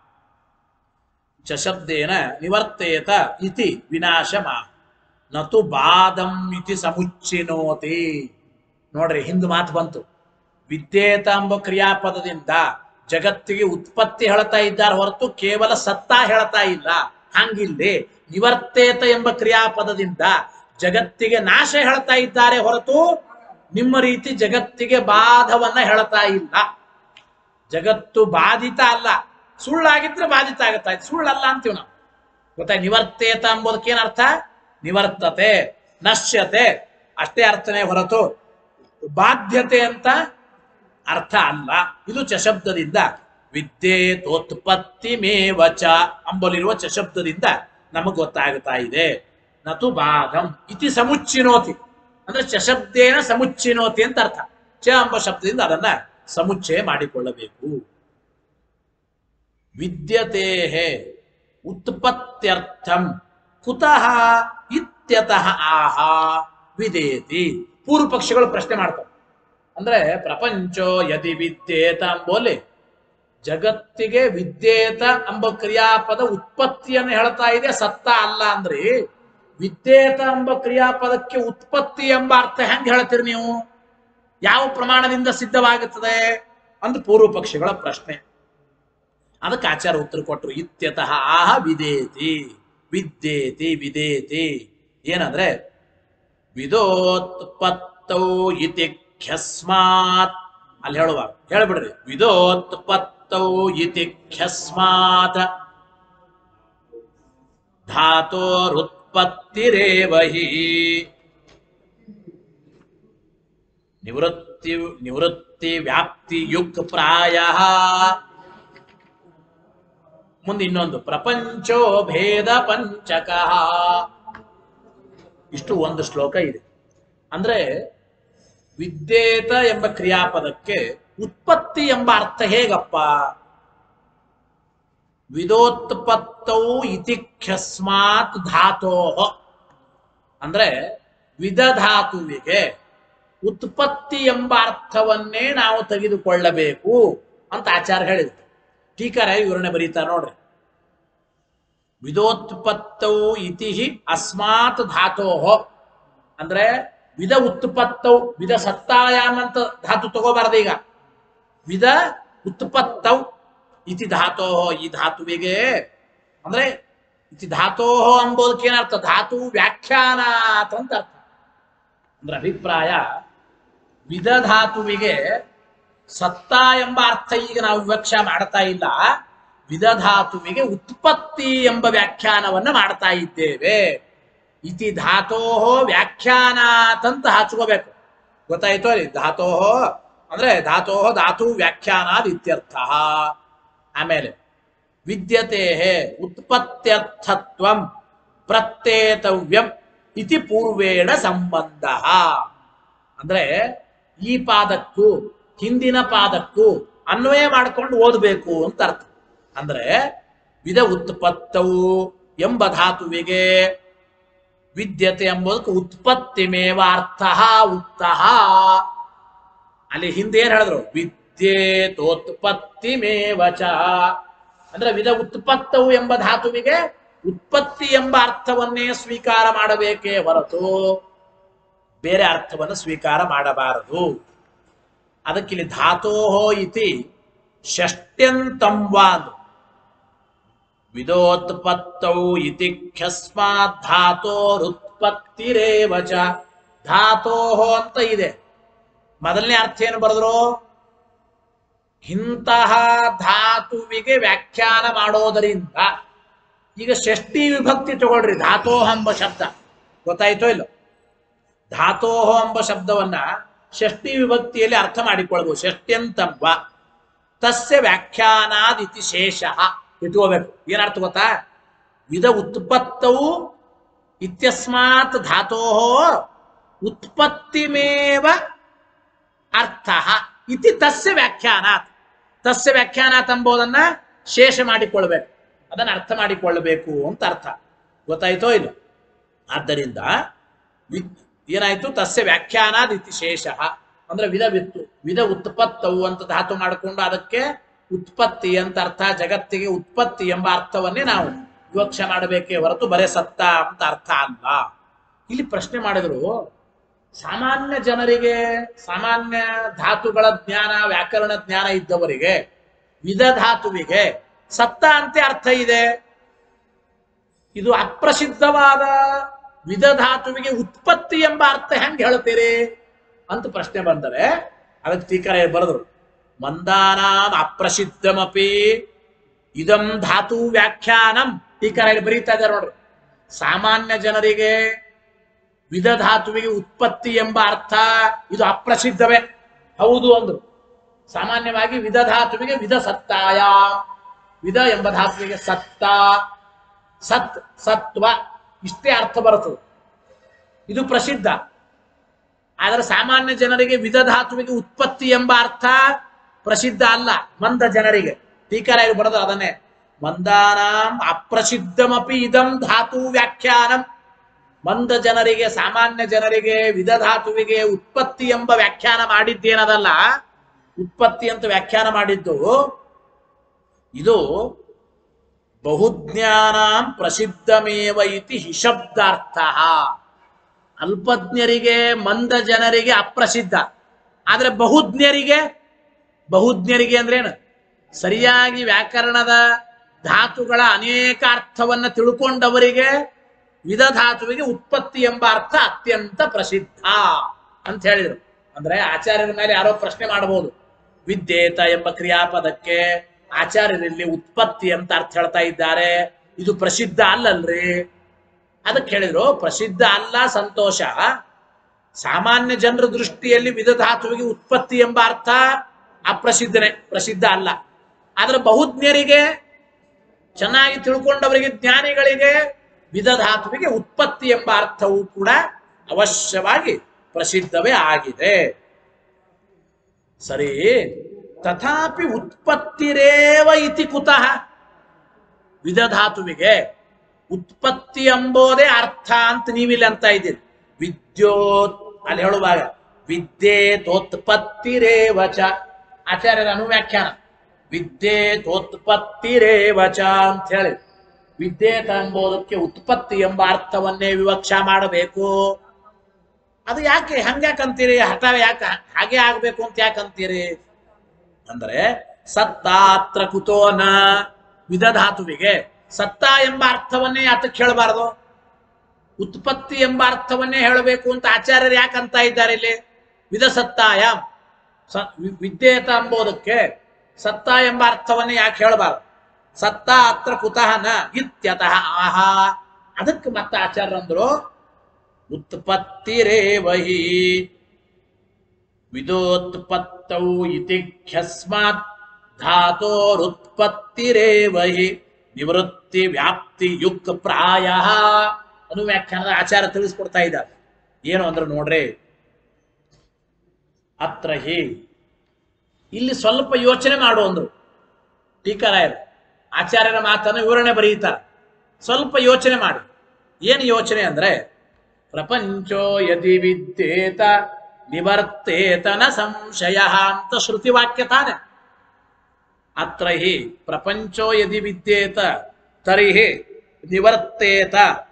ಚಶಬ್ದೇನ ನಿವರ್ತೇತ ಇತಿ ವಿನಾಶಮ ನತು ಬಾದಂ ಇತಿ ಸಮುಚ್ಚಿನೋತಿ ನೋಡ್ರಿ ಹಿಂದ್ ಮಾತು ಬಂತು ವಿದ್ಯೇತ ಎಂಬ ಕ್ರಿಯಾಪದದಿಂದ ಜಗತ್ತಿಗೆ ಉತ್ಪತ್ತಿ ಹೇಳ್ತಾ ಇದ್ದಾರೆ ಹೊರತು ಕೇವಲ ಸತ್ತ ಹೇಳ್ತಾ ಇಲ್ಲ ಹಂಗಿಲ್ಲಿ ನಿವರ್ತೇತ ಎಂಬ ಕ್ರಿಯಾಪದದಿಂದ ಜಗತ್ತಿಗೆ ನಾಶ ಹೇಳ್ತಾ ಇದ್ದಾರೆ ಹೊರತು ನಿಮ್ಮ ರೀತಿ ಜಗತ್ತಿಗೆ ಬಾಧವನ್ನ ಹೇಳ್ತಾ ಇಲ್ಲ ಜಗತ್ತು ಬಾಧಿತ ಅಲ್ಲ ಸುಳ್ಳಾಗಿದ್ರೆ ಬಾಧಿತ ಆಗುತ್ತಾ ಇದು ಸುಳ್ಳಲ್ಲ ಅಂತೀವಿ ನಾವು ಗೊತ್ತಾ ನಿವರ್ತೇತ ಎಂಬುದಕ್ಕೆ ಏನರ್ಥ ನಿವರ್ತತೆ ನಶ್ಯತೆ ಅಷ್ಟೇ ಅರ್ಥನೇ ಹೊರತು ಬಾಧ್ಯತೆ ಅಂತ ಅರ್ಥ ಅಲ್ಲ ಇದು ಚಶಬ್ದದಿಂದ ವಿದ್ಯೇತೋತ್ಪತ್ತಿ ಮೇವಚ ಅಂಬಲಿರುವ ಚಶಬ್ದದಿಂದ ನಮಗೆ ಗೊತ್ತಾಗುತ್ತಾ ಇದೆ ನತು ಬಾಧಂ ಇತಿ ಸಮುಚ್ಚಿನೋತಿ ಅಂದ್ರೆ ಚಶಬ್ದೇನ ಸಮುಚ್ಚಿನೋತಿ ಅಂತ ಅರ್ಥ ಚ ಎಂಬ ಶಬ್ದದಿಂದ ಅದನ್ನ ಸಮುಚ್ಚಯ ಮಾಡಿಕೊಳ್ಳಬೇಕು ವಿದ್ಯತೆ ಉತ್ಪತ್ತ್ಯರ್ಥಂ ಕುತಃ ಇತ್ಯತಃ ಆಹಾ ವಿದೇತಿ ಪೂರ್ವ ಪಕ್ಷಿಗಳು ಪ್ರಶ್ನೆ ಮಾಡ್ತವೆ ಅಂದ್ರೆ ಪ್ರಪಂಚೋ ಯದಿ ವಿದ್ಯೇತ ಅಂಬೋಲಿ ಜಗತ್ತಿಗೆ ವಿದ್ಯೇತ ಎಂಬ ಕ್ರಿಯಾಪದ ಉತ್ಪತ್ತಿಯನ್ನು ಹೇಳ್ತಾ ಇದೆ ಸತ್ತ ಅಲ್ಲ ಅಂದ್ರಿ ವಿದ್ಯೇತ ಎಂಬ ಕ್ರಿಯಾಪದಕ್ಕೆ ಉತ್ಪತ್ತಿ ಎಂಬ ಅರ್ಥ ಹೆಂಗ್ ಹೇಳ್ತೀರಿ ನೀವು ಯಾವ ಪ್ರಮಾಣದಿಂದ ಸಿದ್ಧವಾಗುತ್ತದೆ ಅಂತ ಪೂರ್ವ ಪಕ್ಷಿಗಳ ಪ್ರಶ್ನೆ ಅದಕ್ಕೆ ಆಚಾರ ಉತ್ತರ ಕೊಟ್ಟರು ಇತ್ಯತಃ ಆಹ ವಿದೇತಿ ವಿದ್ಯೇತಿ ವಿದೇತಿ ಏನಂದ್ರೆ ವಿದೋತ್ಪತ್ತೌ ಇತಿ ಖ್ಯಸ್ಮಾತ್ ಅಲ್ಲಿ ಹೇಳುವಾಗ ಹೇಳ್ಬಿಡ್ರಿ ವಿದೋತ್ಪತ್ತೌ ಇತಿ ಖ್ಯಸ್ಮಾತ್ ಧಾತೋರುತ್ಪತ್ತಿರೇವ ಹಿ ನಿವೃತ್ತಿ ನಿವೃತ್ತಿ ವ್ಯಾಪ್ತಿ ಯುಕ್ ಪ್ರಾಯ ಮುಂದೆ ಇನ್ನೊಂದು ಪ್ರಪಂಚೋ ಭೇದ ಪಂಚಕ ಇಷ್ಟು ಒಂದು ಶ್ಲೋಕ ಇದೆ ಅಂದ್ರೆ ವಿದ್ಯೇತ ಎಂಬ ಕ್ರಿಯಾಪದಕ್ಕೆ ಉತ್ಪತ್ತಿ ಎಂಬ ಅರ್ಥ ಹೇಗಪ್ಪ ವಿದೋತ್ಪತ್ತೌ ಇತಿ ಖ್ಯಸ್ಮಾತ್ ಧಾತೋ ಅಂದ್ರೆ ವಿಧ ಧಾತುವಿಗೆ ಉತ್ಪತ್ತಿ ಎಂಬ ಅರ್ಥವನ್ನೇ ನಾವು ತೆಗೆದುಕೊಳ್ಳಬೇಕು ಅಂತ ಆಚಾರ್ಯ ಹೇಳಿದ್ರು ಟೀಕಾರ ವಿವರಣೆ ಬರೀತಾರೆ ನೋಡ್ರಿ ವಿದೋತ್ಪತ್ತೌ ಇತಿ ಅಸ್ಮಾತ್ ಧಾತೋ ಅಂದ್ರೆ ವಿಧ ಉತ್ಪತ್ತೌ ವಿಧ ಸತ್ತಾಯಾಮ ಅಂತ ಧಾತು ತಗೋಬಾರ್ದು ಈಗ ವಿಧ ಉತ್ಪತ್ತೌ ಇತಿ ಧಾತೋ ಈ ಧಾತುವಿಗೆ ಅಂದ್ರೆ ಇತಿ ಧಾತೋ ಅಂಬೋದಕ್ಕೆ ಏನರ್ಥ ಧಾತು ವ್ಯಾಖ್ಯಾನ ಅಂತ ಅರ್ಥ ಅಂದ್ರೆ ಅಭಿಪ್ರಾಯ ವಿಧ ಧಾತುವಿಗೆ ಸತ್ತ ಎಂಬ ಅರ್ಥ ಈಗ ನಾವು ವಿವಕ್ಷ ಮಾಡ್ತಾ ಇಲ್ಲ ವಿಧ ಧಾತುವಿಗೆ ಉತ್ಪತ್ತಿ ಎಂಬ ವ್ಯಾಖ್ಯಾನವನ್ನ ಮಾಡ್ತಾ ಇದ್ದೇವೆ ಇತಿ ಧಾತೋ ವ್ಯಾಖ್ಯಾನಾತಂತ ಹಚ್ಕೋಬೇಕು ಗೊತ್ತಾಯ್ತು ಅಲ್ಲಿ ಧಾತೋ ಅಂದ್ರೆ ಧಾತೋ ಧಾತು ವ್ಯಾಖ್ಯಾನಾದ್ ಇತ್ಯರ್ಥ ಆಮೇಲೆ ವಿದ್ಯತೆ ಉತ್ಪತ್ತ್ಯರ್ಥತ್ವಂ ಪ್ರತ್ಯೇತವ್ಯಂ ಇತಿ ಪೂರ್ವೇಣ ಸಂಬಂಧ ಅಂದ್ರೆ ಈ ಪಾದಕ್ಕೂ ಹಿಂದಿನ ಪಾದಕ್ಕೂ ಅನ್ವಯ ಮಾಡ್ಕೊಂಡು ಓದಬೇಕು ಅಂತ ಅರ್ಥ ಅಂದ್ರೆ ವಿಧ ಉತ್ಪತ್ತವು ಎಂಬ ಧಾತುವಿಗೆ ವಿದ್ಯತೆ ಎಂಬುದಕ್ಕೆ ಉತ್ಪತ್ತಿಮೇವ ಅರ್ಥ ಉಕ್ತಃ ಅಲ್ಲಿ ಹಿಂದೆ ಏನ್ ಹೇಳಿದ್ರು ವಿದ್ಯೇತೋತ್ಪತ್ತಿಮೇವ ಚ ಅಂದ್ರೆ ವಿಧ ಉತ್ಪತ್ತವು ಎಂಬ ಧಾತುವಿಗೆ ಉತ್ಪತ್ತಿ ಎಂಬ ಅರ್ಥವನ್ನೇ ಸ್ವೀಕಾರ ಮಾಡಬೇಕೇ ಹೊರತು ಬೇರೆ ಅರ್ಥವನ್ನು ಸ್ವೀಕಾರ ಮಾಡಬಾರದು ಅದಕ್ಕಿಲ್ಲಿ ಧಾತೋಹೋ ಇತಿ ಷಷ್ಟ್ಯಂತಂವಾ ಅಂದ್ರು. ವಿದೋತ್ಪತ್ತೌ ಇತಿ ಖ್ಯಸ್ಮಾತ್ ಧಾತೋರುತ್ಪತ್ತಿರೇವ ಚ ಧಾತೋಹೋ ಅಂತ ಇದೆ ಮೊದಲನೇ ಅರ್ಥ ಏನು ಬರೆದ್ರು ಇಂತಹ ಧಾತುವಿಗೆ ವ್ಯಾಖ್ಯಾನ ಮಾಡೋದರಿಂದ ಈಗ ಷಷ್ಠಿ ವಿಭಕ್ತಿ ತಗೊಳ್ರಿ ಧಾತೋಹ ಎಂಬ ಶಬ್ದ ಗೊತ್ತಾಯ್ತೋ ಇಲ್ಲೋ ಧಾತೋಹ ಎಂಬ ಶಬ್ದವನ್ನ ಷಷ್ಠಿ ವಿಭಕ್ತಿಯಲ್ಲಿ ಅರ್ಥ ಮಾಡಿಕೊಳ್ಬಹುದು ಷಷ್ಟ್ಯಂತಂಬ ತಸ್ಯ ವ್ಯಾಖ್ಯಾನಾದಿತಿ ಶೇಷ ಇಟ್ಕೋಬೇಕು ಏನರ್ಥ ಗೊತ್ತಾ ವಿಧ ಉತ್ಪತ್ತವು ಇತ್ಯಸ್ಮಾತ್ ಧಾತೋ ಉತ್ಪತ್ತಿಮೇವ ಅರ್ಥ ಇತಿ ತಸ್ಯ ವ್ಯಾಖ್ಯಾನಾತ್ ತಸ್ಯ ವ್ಯಾಖ್ಯಾನಾತ್ ಎಂಬುದನ್ನ ಶೇಷ ಮಾಡಿಕೊಳ್ಬೇಕು ಅದನ್ನ ಅರ್ಥ ಮಾಡಿಕೊಳ್ಳಬೇಕು ಅಂತ ಅರ್ಥ ಗೊತ್ತಾಯ್ತೋ ಇದು ಆದ್ದರಿಂದ ವಿ- ಏನಾಯ್ತು ತಸ್ಯ ವ್ಯಾಖ್ಯಾನಾದ್ ಇತಿ ಶೇಷ ಅಂದ್ರೆ ವಿಧ ವಿತ್ತು ವಿಧ ಉತ್ಪತ್ತವು ಅಂತ ಧಾತು ಮಾಡಿಕೊಂಡು ಅದಕ್ಕೆ ಉತ್ಪತ್ತಿ ಅಂತ ಅರ್ಥ ಜಗತ್ತಿಗೆ ಉತ್ಪತ್ತಿ ಎಂಬ ಅರ್ಥವನ್ನೇ ನಾವು ವಿವಕ್ಷ ಮಾಡಬೇಕೇ ಹೊರತು ಬರೇ ಸತ್ತ ಅಂತ ಅರ್ಥ ಅಲ್ಲ ಇಲ್ಲಿ ಪ್ರಶ್ನೆ ಮಾಡಿದ್ರು ಸಾಮಾನ್ಯ ಜನರಿಗೆ ಸಾಮಾನ್ಯ ಧಾತುಗಳ ಜ್ಞಾನ ವ್ಯಾಕರಣ ಜ್ಞಾನ ಇದ್ದವರಿಗೆ ವಿಧ ಧಾತುವಿಗೆ ಸತ್ತ ಅಂತೆ ಅರ್ಥ ಇದೆ ಇದು ಅಪ್ರಸಿದ್ಧವಾದ ವಿಧ ಧಾತುವಿಗೆ ಉತ್ಪತ್ತಿ ಎಂಬ ಅರ್ಥ ಹೆಂಗ್ ಹೇಳ್ತೀರಿ ಅಂತ ಪ್ರಶ್ನೆ ಬಂದರೆ ಅದಕ್ಕೆ ಟೀಕರ ಬರೆದ್ರು ಮಂದಾನಾಂ ಅಪ್ರಸಿದ್ಧಮಪಿ ಇದಂ ಧಾತು ವ್ಯಾಖ್ಯಾನಂ ಟೀಕರಾಗಿ ಬರೀತಾ ಇದ್ದಾರೆ ನೋಡ್ರಿ ಸಾಮಾನ್ಯ ಜನರಿಗೆ ವಿಧ ಧಾತುವಿಗೆ ಉತ್ಪತ್ತಿ ಎಂಬ ಅರ್ಥ ಇದು ಅಪ್ರಸಿದ್ಧವೇ ಹೌದು ಅಂದ್ರು ಸಾಮಾನ್ಯವಾಗಿ ವಿಧ ಧಾತುವಿಗೆ ವಿಧ ಸತ್ತಾಯ ವಿಧ ಎಂಬ ಧಾತುವಿಗೆ ಸತ್ತ ಸತ್ ಸತ್ವ ಇಷ್ಟೇ ಅರ್ಥ ಬರುತ್ತದೆ ಇದು ಪ್ರಸಿದ್ಧ ಆದರೆ ಸಾಮಾನ್ಯ ಜನರಿಗೆ ವಿಧ ಧಾತುವಿಗೆ ಉತ್ಪತ್ತಿ ಎಂಬ ಅರ್ಥ ಪ್ರಸಿದ್ಧ ಅಲ್ಲ ಮಂದ ಜನರಿಗೆ ಟೀಕರಾಗಿ ಬರೆದ ಅದನ್ನೇ ಮಂದಾನಾಂ ಅಪ್ರಸಿದ್ಧಮಪಿ ಇದಂ ಧಾತು ವ್ಯಾಖ್ಯಾನಂ ಮಂದ ಜನರಿಗೆ ಸಾಮಾನ್ಯ ಜನರಿಗೆ ವಿಧ ಧಾತುವಿಗೆ ಉತ್ಪತ್ತಿ ಎಂಬ ವ್ಯಾಖ್ಯಾನ ಮಾಡಿದ್ದೇನದಲ್ಲ ಉತ್ಪತ್ತಿ ಅಂತ ವ್ಯಾಖ್ಯಾನ ಮಾಡಿದ್ದು ಇದು ಬಹುಜ್ಞಾನಾಂ ಪ್ರಸಿದ್ಧಮೇವ ಇತಿ ಹಿಶಬ್ದಾರ್ಥ ಅಲ್ಪಜ್ಞರಿಗೆ ಮಂದ ಜನರಿಗೆ ಅಪ್ರಸಿದ್ಧ ಆದ್ರೆ ಬಹುಜ್ಞರಿಗೆ ಬಹುಜ್ಞರಿಗೆ ಅಂದ್ರೇನು ಸರಿಯಾಗಿ ವ್ಯಾಕರಣದ ಧಾತುಗಳ ಅನೇಕ ಅರ್ಥವನ್ನ ತಿಳ್ಕೊಂಡವರಿಗೆ ವಿಧ ಧಾತುವಿಗೆ ಉತ್ಪತ್ತಿ ಎಂಬ ಅರ್ಥ ಅತ್ಯಂತ ಪ್ರಸಿದ್ಧ ಅಂತ ಹೇಳಿದ್ರು ಅಂದ್ರೆ ಆಚಾರ್ಯರ ಮೇಲೆ ಯಾರೋ ಪ್ರಶ್ನೆ ಮಾಡಬಹುದು ವಿದ್ಯೇತ ಎಂಬ ಕ್ರಿಯಾಪದಕ್ಕೆ ಆಚಾರ್ಯರಲ್ಲಿ ಉತ್ಪತ್ತಿ ಅಂತ ಅರ್ಥ ಹೇಳ್ತಾ ಇದ್ದಾರೆ ಇದು ಪ್ರಸಿದ್ಧ ಅಲ್ಲಲ್ರಿ ಅದಕ್ಕೆ ಹೇಳಿದ್ರು ಪ್ರಸಿದ್ಧ ಅಲ್ಲ ಸಂತೋಷ ಸಾಮಾನ್ಯ ಜನರ ದೃಷ್ಟಿಯಲ್ಲಿ ವಿಧ ಧಾತುವಿಗೆ ಉತ್ಪತ್ತಿ ಎಂಬ ಅರ್ಥ ಅಪ್ರಸಿದ್ಧನೆ ಪ್ರಸಿದ್ಧ ಅಲ್ಲ ಆದ್ರೆ ಬಹುಜ್ಞರಿಗೆ ಚೆನ್ನಾಗಿ ತಿಳ್ಕೊಂಡವರಿಗೆ ಜ್ಞಾನಿಗಳಿಗೆ ವಿಧ ಧಾತುವಿಗೆ ಉತ್ಪತ್ತಿ ಎಂಬ ಅರ್ಥವೂ ಕೂಡ ಅವಶ್ಯವಾಗಿ ಪ್ರಸಿದ್ಧವೇ ಆಗಿದೆ ಸರಿ ತಥಾಪಿ ಉತ್ಪತ್ತಿರೇವ ಇತಿ ಕುತಃ ವಿಧ ಧಾತುವಿಗೆ ಉತ್ಪತ್ತಿ ಎಂಬುದೇ ಅರ್ಥ ಅಂತ ನೀವಿಲ್ಲಿ ಅಂತ ಇದ್ದೀರಿ ವಿದ್ಯೋತ್ ಅಲ್ಲಿ ಹೇಳುವಾಗ ವಿದ್ಯೇತೋತ್ಪತ್ತಿರೇವಚ ಆಚಾರ್ಯರ ಅನುವ್ಯಾಖ್ಯಾನ ವಿದ್ಯೇತೋತ್ಪತ್ತಿರೇವಚ ಅಂತ ಹೇಳಿ ವಿದ್ಯೇತ ಎಂಬುದಕ್ಕೆ ಉತ್ಪತ್ತಿ ಎಂಬ ಅರ್ಥವನ್ನೇ ವಿವಕ್ಷಾ ಮಾಡಬೇಕು ಅದು ಯಾಕೆ ಹಂಗ್ಯಾಕಂತೀರಿ ಹಠ ಯಾಕ ಹಾಗೆ ಆಗ್ಬೇಕು ಅಂತ ಯಾಕಂತೀರಿ ಅಂದ್ರೆ ಸತ್ತಾತ್ರ ಕುತೋನ ವಿಧ ಧಾತುವಿಗೆ ಸತ್ತ ಎಂಬ ಅರ್ಥವನ್ನೇ ಯಾತಕ್ಕೆ ಹೇಳಬಾರದು ಉತ್ಪತ್ತಿ ಎಂಬ ಅರ್ಥವನ್ನೇ ಹೇಳಬೇಕು ಅಂತ ಆಚಾರ್ಯರು ಯಾಕಂತ ಇದ್ದಾರೆ ಇಲ್ಲಿ ವಿಧ ಸತ್ತಾಯ ಸ- ವಿ- ವಿದ್ಯೇತ ಎಂಬುದಕ್ಕೆ ಸತ್ತ ಎಂಬ ಅರ್ಥವನ್ನೇ ಯಾಕೆ ಹೇಳಬಾರದು ಸತ್ತ ಅತ್ರ ಕುತಃ ನ ಇತ್ಯತಃ ಆಹಾ ಅದಕ್ಕೆ ಮತ್ತೆ ಆಚಾರ್ಯರಂದ್ರು ಉತ್ಪತ್ತಿರೇವಹಿ ವಿದೋತ್ಪತ್ತೌ ಇತಿ ಖ್ಯಸ್ಮಾತ್ ಧಾತೋರುತ್ಪತ್ತಿರೇವಹಿ ನಿವೃತ್ತಿ ವ್ಯಾಪ್ತಿ ಯುಕ್ ಪ್ರಾಯ ಅನುವ್ಯಾಖ್ಯಾನದ ಆಚಾರ ತಿಳಿಸ್ಕೊಡ್ತಾ ಇದ್ದಾರೆ ಏನು ಅಂದ್ರೆ ನೋಡ್ರಿ ಅತ್ರ ಹಿ ಇಲ್ಲಿ ಸ್ವಲ್ಪ ಯೋಚನೆ ಮಾಡು ಅಂದ್ರು ಟೀಕಾರಾಯರು ಆಚಾರ್ಯರ ಮಾತನ್ನು ವಿವರಣೆ ಬರೆಯುತ್ತಾರೆ ಸ್ವಲ್ಪ ಯೋಚನೆ ಮಾಡಿ ಏನು ಯೋಚನೆ ಅಂದ್ರೆ ಪ್ರಪಂಚೋ ಯದಿ ವಿದ್ಯೇತ ನಿವರ್ತೇತನ ಸಂಶಯ ಅಂತ ಶ್ರುತಿವಾಕ್ಯ ತಾನೆ ಅತ್ರ ಹಿ ಪ್ರಪಂಚೋ ಯದಿ ವಿದ್ಯೇತ ತರ್ಹಿ ನಿವರ್ತೇತ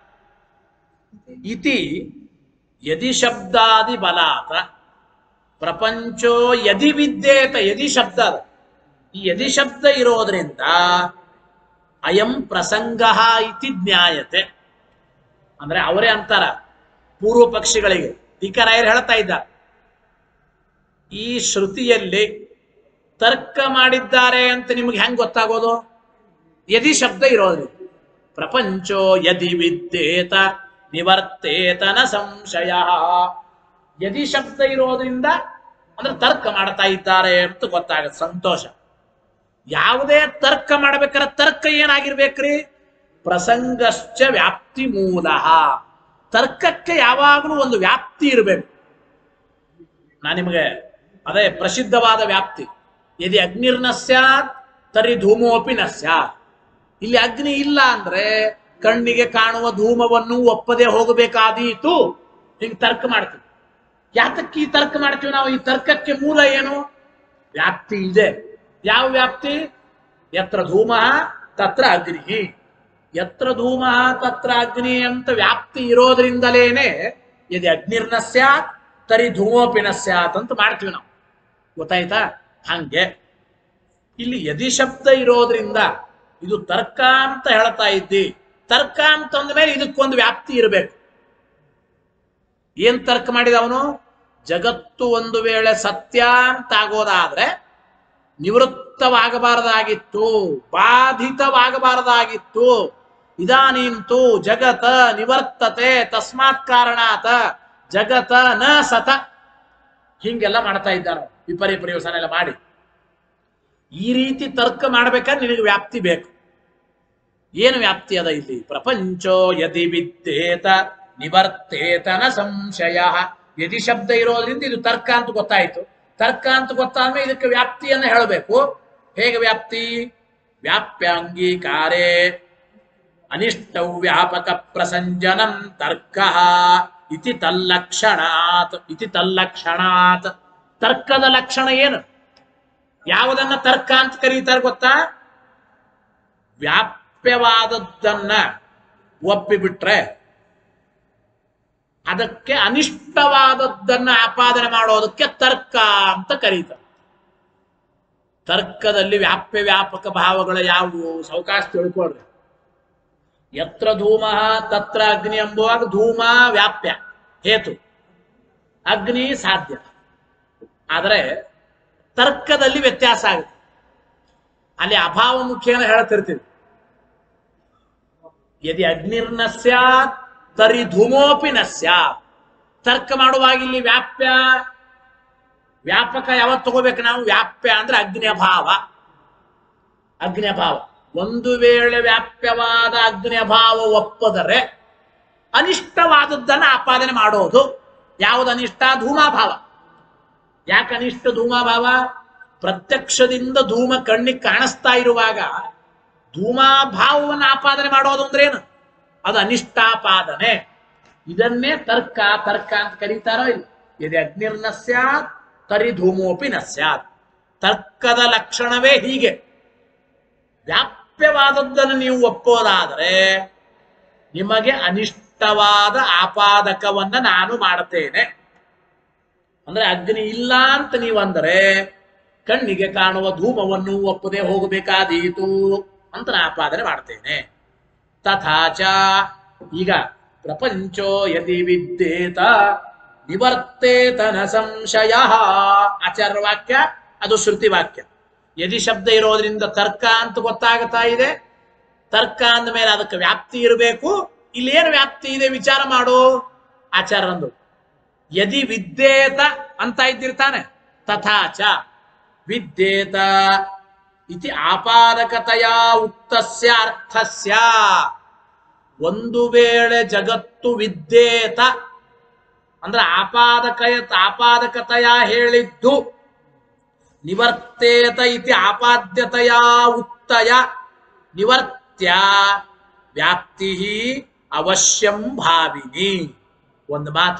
ಇತಿ ಯದಿ ಶಬ್ದಾದಿ ಬಲಾತ ಪ್ರಪಂಚೋ ಯದಿ ವಿದ್ಯೇತ ಯದಿ ಶಬ್ದ ಅದು. ಈ ಯದಿ ಶಬ್ದ ಇರೋದ್ರಿಂದ ಅಯಂ ಪ್ರಸಂಗ ಇತಿ ಜ್ಞಾಯತೆ ಅಂದ್ರೆ ಅವರೇ ಅಂತಾರ ಪೂರ್ವ ಪಕ್ಷಿಗಳಿಗೆ ಟೀಕರಾಯರು ಹೇಳ್ತಾ ಇದ್ದಾರೆ ಈ ಶ್ರುತಿಯಲ್ಲಿ ತರ್ಕ ಮಾಡಿದ್ದಾರೆ ಅಂತ ನಿಮ್ಗೆ ಹೆಂಗ್ ಗೊತ್ತಾಗೋದು ಯದಿ ಶಬ್ದ ಇರೋದ್ರಿಂದ ಪ್ರಪಂಚೋ ಯದಿ ವಿದ್ಯೇತ ನಿವರ್ತೇತನ ಸಂಶಯ ಯದಿ ಶಬ್ದ ಇರೋದ್ರಿಂದ ಅಂದ್ರೆ ತರ್ಕ ಮಾಡ್ತಾ ಇದ್ದಾರೆ ಅಂತ ಗೊತ್ತಾಗತ್ತೆ ಸಂತೋಷ ಯಾವುದೇ ತರ್ಕ ಮಾಡ್ಬೇಕಾದ್ರೆ ತರ್ಕ ಏನಾಗಿರ್ಬೇಕ್ರಿ ಪ್ರಸಂಗಶ್ಚ ವ್ಯಾಪ್ತಿ ಮೂಲ ತರ್ಕಕ್ಕೆ ಯಾವಾಗಲೂ ಒಂದು ವ್ಯಾಪ್ತಿ ಇರಬೇಕು ನಾನು ನಿಮಗೆ ಅದೇ ಪ್ರಸಿದ್ಧವಾದ ವ್ಯಾಪ್ತಿ ಯದಿ ಅಗ್ನಿರ್ನ ಸ್ಯಾತ್ ತರಿ ಧೂಮೋಪಿ ನ ಸ್ಯಾತ್ ಇಲ್ಲಿ ಅಗ್ನಿ ಇಲ್ಲ ಅಂದ್ರೆ ಕಣ್ಣಿಗೆ ಕಾಣುವ ಧೂಮವನ್ನು ಒಪ್ಪದೆ ಹೋಗಬೇಕಾದೀತು ಹಿಂಗ್ ತರ್ಕ ಮಾಡ್ತೀವಿ ಯಾತಕ್ಕೆ ಈ ತರ್ಕ ಮಾಡ್ತೀವಿ ನಾವು ಈ ತರ್ಕಕ್ಕೆ ಮೂಲ ಏನು ವ್ಯಾಪ್ತಿ ಇದೆ ಯಾವ ವ್ಯಾಪ್ತಿ ಯತ್ರ ಧೂಮ ತತ್ರ ಅಗ್ನಿ ಯತ್ರ ಧೂಮ ತತ್ರ ಅಗ್ನಿ ಅಂತ ವ್ಯಾಪ್ತಿ ಇರೋದ್ರಿಂದಲೇನೆ ಯದಿ ಅಗ್ನಿರ್ನ ಸ್ಯಾತ್ ತರಿ ಧೂಮೋಪಿನ ಸ್ಯಾತ್ ಅಂತ ಮಾಡ್ತೀವಿ ನಾವು ಗೊತ್ತಾಯ್ತಾ ಹಂಗೆ ಇಲ್ಲಿ ಯದಿ ಶಬ್ದ ಇರೋದ್ರಿಂದ ಇದು ತರ್ಕ ಅಂತ ಹೇಳ್ತಾ ಇದ್ದಿ ತರ್ಕ ಅಂತಂದ ಮೇಲೆ ಇದಕ್ಕೊಂದು ವ್ಯಾಪ್ತಿ ಇರಬೇಕು ಏನ್ ತರ್ಕ ಮಾಡಿದ ಅವನು ಜಗತ್ತು ಒಂದು ವೇಳೆ ಸತ್ಯ ಅಂತ ಆಗೋದಾದ್ರೆ ನಿವೃತ್ತವಾಗಬಾರದಾಗಿತ್ತು ಬಾಧಿತವಾಗಬಾರದಾಗಿತ್ತು ಇದಾನೀಂತು ಜಗತ ನಿವರ್ತತೆ ತಸ್ಮಾತ್ ಕಾರಣಾತ ಜಗತ ನ ಸತ ಹಿಂಗೆಲ್ಲ ಮಾಡ್ತಾ ಇದ್ದಾರೆ ವಿಪರಿ ಪ್ರಯೋಸನ ಎಲ್ಲ ಮಾಡಿ ಈ ರೀತಿ ತರ್ಕ ಮಾಡ್ಬೇಕಾದ್ರೆ ನಿನಗೆ ವ್ಯಾಪ್ತಿ ಬೇಕು ಏನು ವ್ಯಾಪ್ತಿ ಅದ ಇಲ್ಲಿ ಪ್ರಪಂಚೋ ಯದಿ ವಿದ್ಯೇತ ನಿವರ್ತೇತನ ಸಂಶಯ ಯದಿ ಶಬ್ದ ಇರೋದ್ರಿಂದ ಇದು ತರ್ಕ ಅಂತ ಗೊತ್ತಾಯ್ತು ತರ್ಕ ಅಂತ ಗೊತ್ತಾದ್ಮೇಲೆ ಇದಕ್ಕೆ ವ್ಯಾಪ್ತಿಯನ್ನು ಹೇಳಬೇಕು ಹೇಗೆ ವ್ಯಾಪ್ತಿ ವ್ಯಾಪ್ಯಾಂಗೀಕಾರೇ ಅನಿಷ್ಟೌ ವ್ಯಾಪಕ ಪ್ರಸಂಜನಂ ತರ್ಕ ಇತಿ ತಲ್ಲಕ್ಷಣಾತ್ ಇತಿ ತಲ್ಲಕ್ಷಣಾತ್ ತರ್ಕದ ಲಕ್ಷಣ ಏನು ಯಾವುದನ್ನ ತರ್ಕ ಅಂತ ಕರೀತಾರೆ ಗೊತ್ತಾ ವ್ಯಾಪ್ಯವಾದದ್ದನ್ನ ಒಪ್ಪಿಬಿಟ್ರೆ ಅದಕ್ಕೆ ಅನಿಷ್ಟವಾದದ್ದನ್ನ ಆಪಾದನೆ ಮಾಡೋದಕ್ಕೆ ತರ್ಕ ಅಂತ ಕರೀತಾರೆ ತರ್ಕದಲ್ಲಿ ವ್ಯಾಪ್ಯ ವ್ಯಾಪಕ ಭಾವಗಳು ಯಾವುವು ಸಾವಕಾಶ ತಿಳ್ಕೊಳ್ರಿ ಯತ್ರ ಧೂಮ ತತ್ರ ಅಗ್ನಿ ಎಂಬುವಾಗ ಧೂಮ ವ್ಯಾಪ್ಯ ಹೇತು ಅಗ್ನಿ ಸಾಧ್ಯ ಆದರೆ ತರ್ಕದಲ್ಲಿ ವ್ಯತ್ಯಾಸ ಆಗುತ್ತೆ ಅಲ್ಲಿ ಅಭಾವ ಮುಖೇನ ಹೇಳ್ತಿರ್ತೀವಿ ಯದಿ ಅಗ್ನಿರ್ನ ಸ್ಯಾತ್ ತರಿ ಧೂಮೋಪಿ ನ ಸ್ಯಾತ್ ತರ್ಕ ಮಾಡುವಾಗ ಇಲ್ಲಿ ವ್ಯಾಪ್ಯ ವ್ಯಾಪಕ ಯಾವತ್ತು ತಗೋಬೇಕು ನಾವು ವ್ಯಾಪ್ಯ ಅಂದ್ರೆ ಅಗ್ನಿ ಅಭಾವ ಅಗ್ನಿ ಅಭಾವ ಒಂದು ವೇಳೆ ವ್ಯಾಪ್ಯವಾದ ಅಗ್ನಿ ಅಭಾವ ಒಪ್ಪದರೆ ಅನಿಷ್ಟವಾದದ್ದನ್ನ ಆಪಾದನೆ ಮಾಡೋದು ಯಾವುದು ಅನಿಷ್ಟ ಧೂಮಾಭಾವ ಯಾಕೆ ಅನಿಷ್ಟ ಧೂಮಾಭಾವ ಪ್ರತ್ಯಕ್ಷದಿಂದ ಧೂಮ ಕಣ್ಣಿಗೆ ಕಾಣಿಸ್ತಾ ಇರುವಾಗ ಧೂಮಾಭಾವವನ್ನು ಆಪಾದನೆ ಮಾಡೋದು ಅಂದ್ರೆ ಏನು ಅದು ಅನಿಷ್ಟಾಪಾದನೆ ಇದನ್ನೇ ತರ್ಕ ತರ್ಕ ಅಂತ ಕರೀತಾರೋ ಇಲ್ಲ ಯದಿ ಅಗ್ನಿರ್ನ ಸ್ಯಾತ್ ತರಿ ಧೂಮೋಪಿ ನ ಸ್ಯಾತ್ ತರ್ಕದ ಲಕ್ಷಣವೇ ಹೀಗೆ ವ್ಯಾಪ್ಯವಾದದ್ದನ್ನು ನೀವು ಒಪ್ಪೋದಾದರೆ ನಿಮಗೆ ಅನಿಷ್ಟವಾದ ಆಪಾದಕವನ್ನ ನಾನು ಮಾಡುತ್ತೇನೆ ಅಂದ್ರೆ ಅಗ್ನಿ ಇಲ್ಲ ಅಂತ ನೀವು ಅಂದರೆ ಕಣ್ಣಿಗೆ ಕಾಣುವ ಧೂಮವನ್ನು ಒಪ್ಪದೆ ಹೋಗಬೇಕಾದೀತು ಅಂತ ನಾ ಆಪಾದನೆ ಮಾಡ್ತೇನೆ ತಥಾಚ ಈಗ ಪ್ರಪಂಚೋ ಯದಿ ವಿದ್ಯೇತ ನಿವರ್ತೇತನ ಸಂಶಯ ಆಚಾರ್ಯ ವಾಕ್ಯ ಅದು ಶ್ರುತಿ ವಾಕ್ಯ ಯದಿ ಶಬ್ದ ಇರೋದ್ರಿಂದ ತರ್ಕ ಅಂತ ಗೊತ್ತಾಗ್ತಾ ಇದೆ ತರ್ಕ ಅಂದ ಮೇಲೆ ಅದಕ್ಕೆ ವ್ಯಾಪ್ತಿ ಇರಬೇಕು ಇಲ್ಲಿ ಏನು ವ್ಯಾಪ್ತಿ ಇದೆ ವಿಚಾರ ಮಾಡು ಆಚಾರ್ಯಂದು ಯದಿ ವಿದ್ಯೇತ ಅಂತ ಇದ್ದಿರ್ತಾನೆ ತಥಾಚ ವಿದ್ಯೇತ ಇತಿ ಆಪಾದಕತೆಯ ಉಕ್ತಸ್ಯ ಅರ್ಥಸ್ಯ ಒಂದು ವೇಳೆ ಜಗತ್ತು ವಿದ್ಯೇತ ಅಂದ್ರೆ ಆಪಾದಕಯ ಆಪಾದಕತೆಯ ಹೇಳಿದ್ದು ನಿವರ್ತೇತ ಇತಿ ಆಪಾದ್ಯತೆಯ ಉಕ್ತಯ ನಿವರ್ತ್ಯ ವ್ಯಾಪ್ತಿ ಅವಶ್ಯಂ ಭಾವಿನಿ ಒಂದು ಮಾತು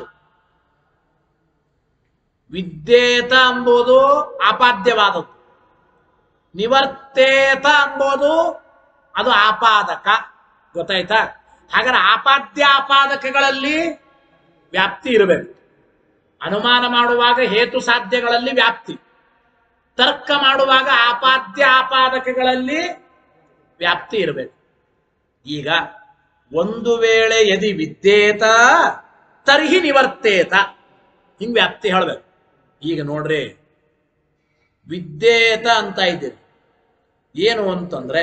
ವಿದ್ಯೇತ ಎಂಬುದು ಆಪಾದ್ಯವಾದದ್ದು ನಿವರ್ತೇತ ಎಂಬುದು ಅದು ಆಪಾದಕ ಗೊತ್ತಾಯ್ತಾ ಹಾಗಾದ್ರೆ ಆಪಾದ್ಯ ಆಪಾದಕಗಳಲ್ಲಿ ವ್ಯಾಪ್ತಿ ಇರಬೇಕು ಅನುಮಾನ ಮಾಡುವಾಗ ಹೇತು ಸಾಧ್ಯಗಳಲ್ಲಿ ವ್ಯಾಪ್ತಿ ತರ್ಕ ಮಾಡುವಾಗ ಆಪಾದ್ಯ ಆಪಾದಕಗಳಲ್ಲಿ ವ್ಯಾಪ್ತಿ ಇರಬೇಕು ಈಗ ಒಂದು ವೇಳೆ ಯದಿ ವಿದ್ಯೇತ ತರ್ಹಿ ನಿವರ್ತೇತ ಹಿಂಗ್ ವ್ಯಾಪ್ತಿ ಹೇಳ್ಬೇಕು ಈಗ ನೋಡ್ರಿ ವಿದ್ಯೇತ ಅಂತ ಇದ್ದೀರಿ ಏನು ಅಂತಂದ್ರೆ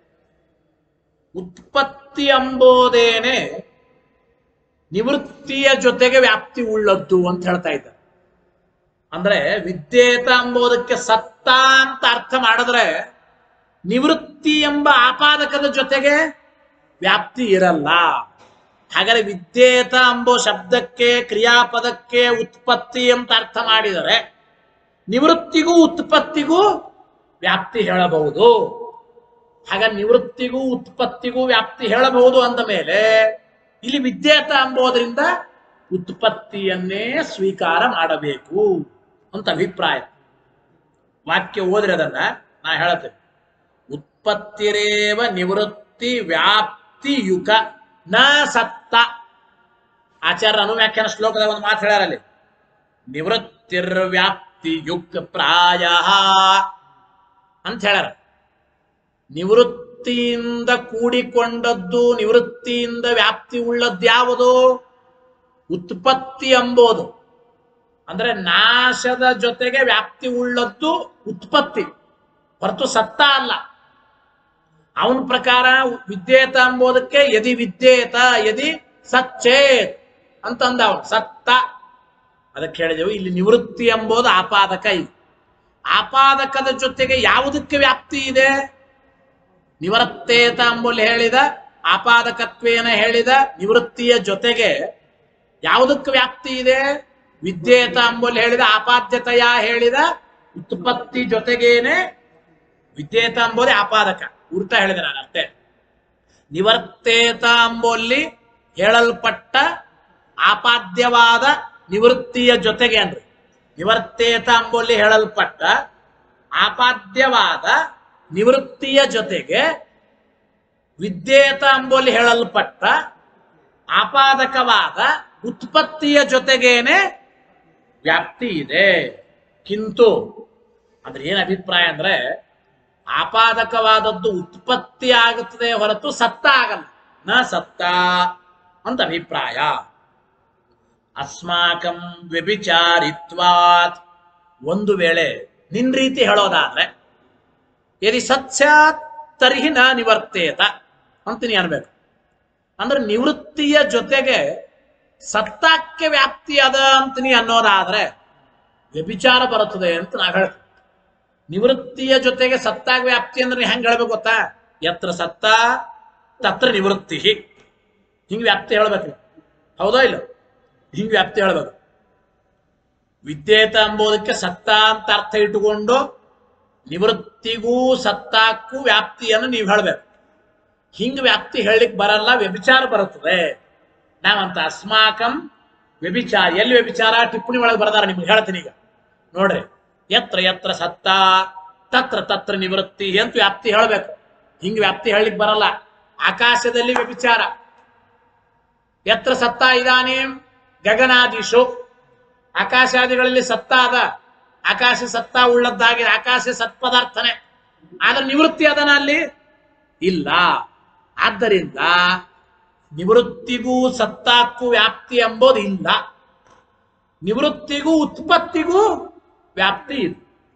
ಉತ್ಪತ್ತಿ ಎಂಬುದೇನೆ ನಿವೃತ್ತಿಯ ಜೊತೆಗೆ ವ್ಯಾಪ್ತಿ ಉಳ್ಳದ್ದು ಅಂತ ಹೇಳ್ತಾ ಇದ್ದಾರೆ ಅಂದ್ರೆ ವಿದ್ಯೇತ ಎಂಬುದಕ್ಕೆ ಸತ್ತ ಅಂತ ಅರ್ಥ ಮಾಡಿದ್ರೆ ನಿವೃತ್ತಿ ಎಂಬ ಆಪಾದಕದ ಜೊತೆಗೆ ವ್ಯಾಪ್ತಿ ಇರಲ್ಲ ಹಾಗಾದ್ರೆ ವಿದ್ಯೇತ ಎಂಬೋ ಶಬ್ದಕ್ಕೆ ಕ್ರಿಯಾಪದಕ್ಕೆ ಉತ್ಪತ್ತಿ ಅಂತ ಅರ್ಥ ಮಾಡಿದರೆ ನಿವೃತ್ತಿಗೂ ಉತ್ಪತ್ತಿಗೂ ವ್ಯಾಪ್ತಿ ಹೇಳಬಹುದು ಹಾಗ ನಿವೃತ್ತಿಗೂ ಉತ್ಪತ್ತಿಗೂ ವ್ಯಾಪ್ತಿ ಹೇಳಬಹುದು ಅಂದ ಮೇಲೆ ಇಲ್ಲಿ ವಿದ್ಯೇತ ಎಂಬುದರಿಂದ ಉತ್ಪತ್ತಿಯನ್ನೇ ಸ್ವೀಕಾರ ಮಾಡಬೇಕು ಅಂತ ಅಭಿಪ್ರಾಯ ವಾಕ್ಯ ಓದ್ರಿ ಅದನ್ನ ನಾ ಹೇಳ್ತೇನೆ ಉತ್ಪತ್ತಿರೇವ ನಿವೃತ್ತಿ ವ್ಯಾಪ್ತಿ ಯುಗ ನ ಸತ್ತ ಆಚಾರ್ಯ ಅನುವ್ಯಾಖ್ಯಾನ ಶ್ಲೋಕದ ಒಂದು ಮಾತು ಹೇಳ್ಯಾರಲ್ಲಿ ನಿವೃತ್ತಿರ್ವ್ಯಾಪ್ತಿ ಯುಕ್ ಪ್ರಾಯ ಅಂತ ಹೇಳ್ಯಾರ ನಿವೃತ್ತಿಯಿಂದ ಕೂಡಿಕೊಂಡದ್ದು ನಿವೃತ್ತಿಯಿಂದ ವ್ಯಾಪ್ತಿ ಉಳ್ಳದ್ದು ಯಾವುದು ಉತ್ಪತ್ತಿ ಎಂಬುದು ಅಂದ್ರೆ ನಾಶದ ಜೊತೆಗೆ ವ್ಯಾಪ್ತಿ ಉಳ್ಳದ್ದು ಉತ್ಪತ್ತಿ ಹೊರತು ಸತ್ತ ಅಲ್ಲ ಅವನ ಪ್ರಕಾರ ವಿದ್ಯೇತ ಎಂಬುದಕ್ಕೆ ಯದಿ ವಿದ್ಯೇತ ಯದಿ ಸಚ್ಚೇತ್ ಅಂತಂದ ಅವನು ಸತ್ತ ಅದಕ್ಕೆ ಹೇಳಿದೆವು ಇಲ್ಲಿ ನಿವೃತ್ತಿ ಎಂಬುದು ಆಪಾದಕ ಇದೆ ಆಪಾದಕದ ಜೊತೆಗೆ ಯಾವುದಕ್ಕೆ ವ್ಯಾಪ್ತಿ ಇದೆ ನಿವೃತ್ತೇತ ಎಂಬಲ್ಲಿ ಹೇಳಿದ ಆಪಾದಕತ್ವೇನ ಹೇಳಿದ ನಿವೃತ್ತಿಯ ಜೊತೆಗೆ ಯಾವುದಕ್ಕೆ ವ್ಯಾಪ್ತಿ ಇದೆ ವಿದ್ಯೇತ ಎಂಬಲ್ಲಿ ಹೇಳಿದ ಆಪಾದ್ಯತೆಯ ಹೇಳಿದ ಉತ್ಪತ್ತಿ ಜೊತೆಗೇನೆ ವಿದ್ಯೇತ ಎಂಬುದೇ ಆಪಾದಕ ಉಲ್ಟಾ ಹೇಳಿದೆ ನಾನು ಅಷ್ಟೇ ನಿವರ್ತೇತ ಎಂಬಲ್ಲಿ ಹೇಳಲ್ಪಟ್ಟ ಆಪಾದ್ಯವಾದ ನಿವೃತ್ತಿಯ ಜೊತೆಗೆ ಅನ್ರಿ ನಿವರ್ತೇತ ಎಂಬಲ್ಲಿ ಹೇಳಲ್ಪಟ್ಟ ಆಪಾದ್ಯವಾದ ನಿವೃತ್ತಿಯ ಜೊತೆಗೆ ವಿದ್ಯೇತ ಎಂಬಲ್ಲಿ ಹೇಳಲ್ಪಟ್ಟ ಆಪಾದಕವಾದ ಉತ್ಪತ್ತಿಯ ಜೊತೆಗೇನೆ ವ್ಯಾಪ್ತಿ ಇದೆ ಕಿಂತು ಅಂದ್ರೆ ಏನ್ ಅಭಿಪ್ರಾಯ ಅಂದ್ರೆ ಆಪಾದಕವಾದದ್ದು ಉತ್ಪತ್ತಿ ಆಗುತ್ತದೆ ಹೊರತು ಸತ್ತ ಆಗಲ್ಲ ನ ಸತ್ತ ಅಂತ ಅಭಿಪ್ರಾಯ ಅಸ್ಮಾಕಂ ವ್ಯಭಿಚಾರಿತ್ವಾತ್ ಒಂದು ವೇಳೆ ನಿನ್ ರೀತಿ ಹೇಳೋದಾದ್ರೆ ಯದಿ ಸತ್ಸ್ಯಾತ್ ತರ್ಹಿ ನ ನಿವರ್ತೇತ ಅಂತೀನಿ ಅನ್ಬೇಕು ಅಂದ್ರೆ ನಿವೃತ್ತಿಯ ಜೊತೆಗೆ ಸತ್ತಾಕ್ಕೆ ವ್ಯಾಪ್ತಿ ಅದ ಅಂತೀನಿ ಅನ್ನೋದಾದ್ರೆ ವ್ಯಭಿಚಾರ ಬರುತ್ತದೆ ಅಂತ ನಾವ್ ಹೇಳ್ತೀವಿ ನಿವೃತ್ತಿಯ ಜೊತೆಗೆ ಸತ್ತಾಗ ವ್ಯಾಪ್ತಿ ಅಂದ್ರೆ ಹೆಂಗ್ ಹೇಳ್ಬೇಕು ಗೊತ್ತಾ ಯತ್ರ ಸತ್ತ ತತ್ರ ನಿವೃತ್ತಿ ಹಿಂಗ್ ವ್ಯಾಪ್ತಿ ಹೇಳ್ಬೇಕು ಹೌದಾ ಇಲ್ಲ ಹಿಂಗ್ ವ್ಯಾಪ್ತಿ ಹೇಳ್ಬೇಕು ವಿದ್ಯೇತ ಎಂಬುದಕ್ಕೆ ಸತ್ತ ಅಂತ ಅರ್ಥ ಇಟ್ಟುಕೊಂಡು ನಿವೃತ್ತಿಗೂ ಸತ್ತಾಕ್ಕೂ ವ್ಯಾಪ್ತಿಯನ್ನು ನೀವು ಹೇಳ್ಬೇಕು ಹಿಂಗ್ ವ್ಯಾಪ್ತಿ ಹೇಳಲಿಕ್ಕೆ ಬರಲ್ಲ ವ್ಯಭಿಚಾರ ಬರುತ್ತದೆ ನಾವಂತ ಅಸ್ಮಾಕಂ ವ್ಯಭಿಚಾರ ಎಲ್ಲಿ ವ್ಯಭಿಚಾರ ಟಿಪ್ಪಣಿ ಒಳಗೆ ಬರದಾರ ನಿಮ್ಗೆ ಹೇಳ್ತೀನಿ ಈಗ ನೋಡ್ರಿ ಯತ್ರ ಯತ್ರ ಸತ್ತ ತತ್ರ ತತ್ರ ನಿವೃತ್ತಿ ಅಂತ ವ್ಯಾಪ್ತಿ ಹೇಳ್ಬೇಕು ಹಿಂಗ್ ವ್ಯಾಪ್ತಿ ಹೇಳಲಿಕ್ಕೆ ಬರಲ್ಲ ಆಕಾಶದಲ್ಲಿ ವ್ಯಭಿಚಾರ ಯತ್ರ ಸತ್ತ ಇದಾನೆ ಗಗನಾದಿಶು ಆಕಾಶಾದಿಗಳಲ್ಲಿ ಸತ್ತ ಅದ ಆಕಾಶ ಸತ್ತ ಉಳ್ಳದ್ದಾಗಿದೆ ಆಕಾಶ ಸತ್ಪದಾರ್ಥನೆ ಆದ್ರೆ ನಿವೃತ್ತಿ ಅದನ ಅಲ್ಲಿ ಇಲ್ಲ ಆದ್ದರಿಂದ ನಿವೃತ್ತಿಗೂ ಸತ್ತಾಕ್ಕೂ ವ್ಯಾಪ್ತಿ ಎಂಬುದು ಇಲ್ಲ ನಿವೃತ್ತಿಗೂ ಉತ್ಪತ್ತಿಗೂ ವ್ಯಾಪ್ತಿ ಇದೆ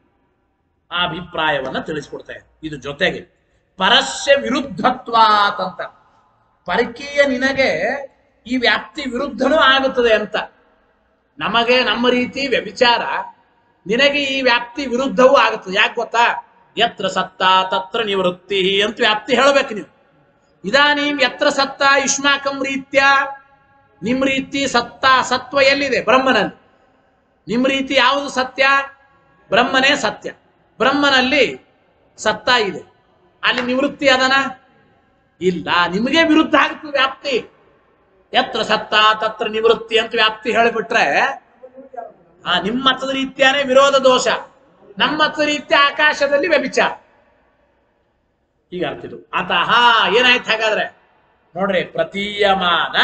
ಆ ಅಭಿಪ್ರಾಯವನ್ನ ತಿಳಿಸ್ಕೊಡ್ತೇವೆ ಇದು ಜೊತೆಗೆ ಪರಸ್ಯ ವಿರುದ್ಧತ್ವಾತ್ ಅಂತ ಪರಕೀಯ ನಿನಗೆ ಈ ವ್ಯಾಪ್ತಿ ವಿರುದ್ಧನೂ ಆಗುತ್ತದೆ ಅಂತ ನಮಗೆ ನಮ್ಮ ರೀತಿ ವ್ಯಭಿಚಾರ ನಿನಗೆ ಈ ವ್ಯಾಪ್ತಿ ವಿರುದ್ಧವೂ ಆಗುತ್ತದೆ ಯಾಕೆ ಗೊತ್ತಾ ಯತ್ರ ಸತ್ತ ತತ್ರ ನಿವೃತ್ತಿ ಅಂತ ವ್ಯಾಪ್ತಿ ಹೇಳಬೇಕು ನೀವು ಇದಾನೀಂ ಯತ್ರ ಸತ್ತ ಯುಷ್ಮಾಕಂ ರೀತ್ಯ ನಿಮ್ ರೀತಿ ಸತ್ತ ಸತ್ವ ಎಲ್ಲಿದೆ ಬ್ರಹ್ಮನಲ್ಲಿ ನಿಮ್ ರೀತಿ ಯಾವುದು ಸತ್ಯ ಬ್ರಹ್ಮನೇ ಸತ್ಯ ಬ್ರಹ್ಮನಲ್ಲಿ ಸತ್ತ ಇದೆ ಅಲ್ಲಿ ನಿವೃತ್ತಿ ಅದನ ಇಲ್ಲ ನಿಮಗೆ ವಿರುದ್ಧ ಆಗುತ್ತೆ ವ್ಯಾಪ್ತಿ ಯತ್ರ ಸತ್ತ ತತ್ರ ನಿವೃತ್ತಿ ಅಂತ ವ್ಯಾಪ್ತಿ ಹೇಳಿಬಿಟ್ರೆ ಆ ನಿಮ್ಮ ಮತದ ರೀತ್ಯಾನೇ ವಿರೋಧ ದೋಷ ನಮ್ಮ ಮತದ ರೀತ್ಯ ಆಕಾಶದಲ್ಲಿ ವ್ಯಭಿಚಾರ ಈಗ ಅರ್ತಿದು ಅತಃ ಏನಾಯ್ತು ಹಾಗಾದ್ರೆ ನೋಡ್ರಿ ಪ್ರತೀಯಮಾನ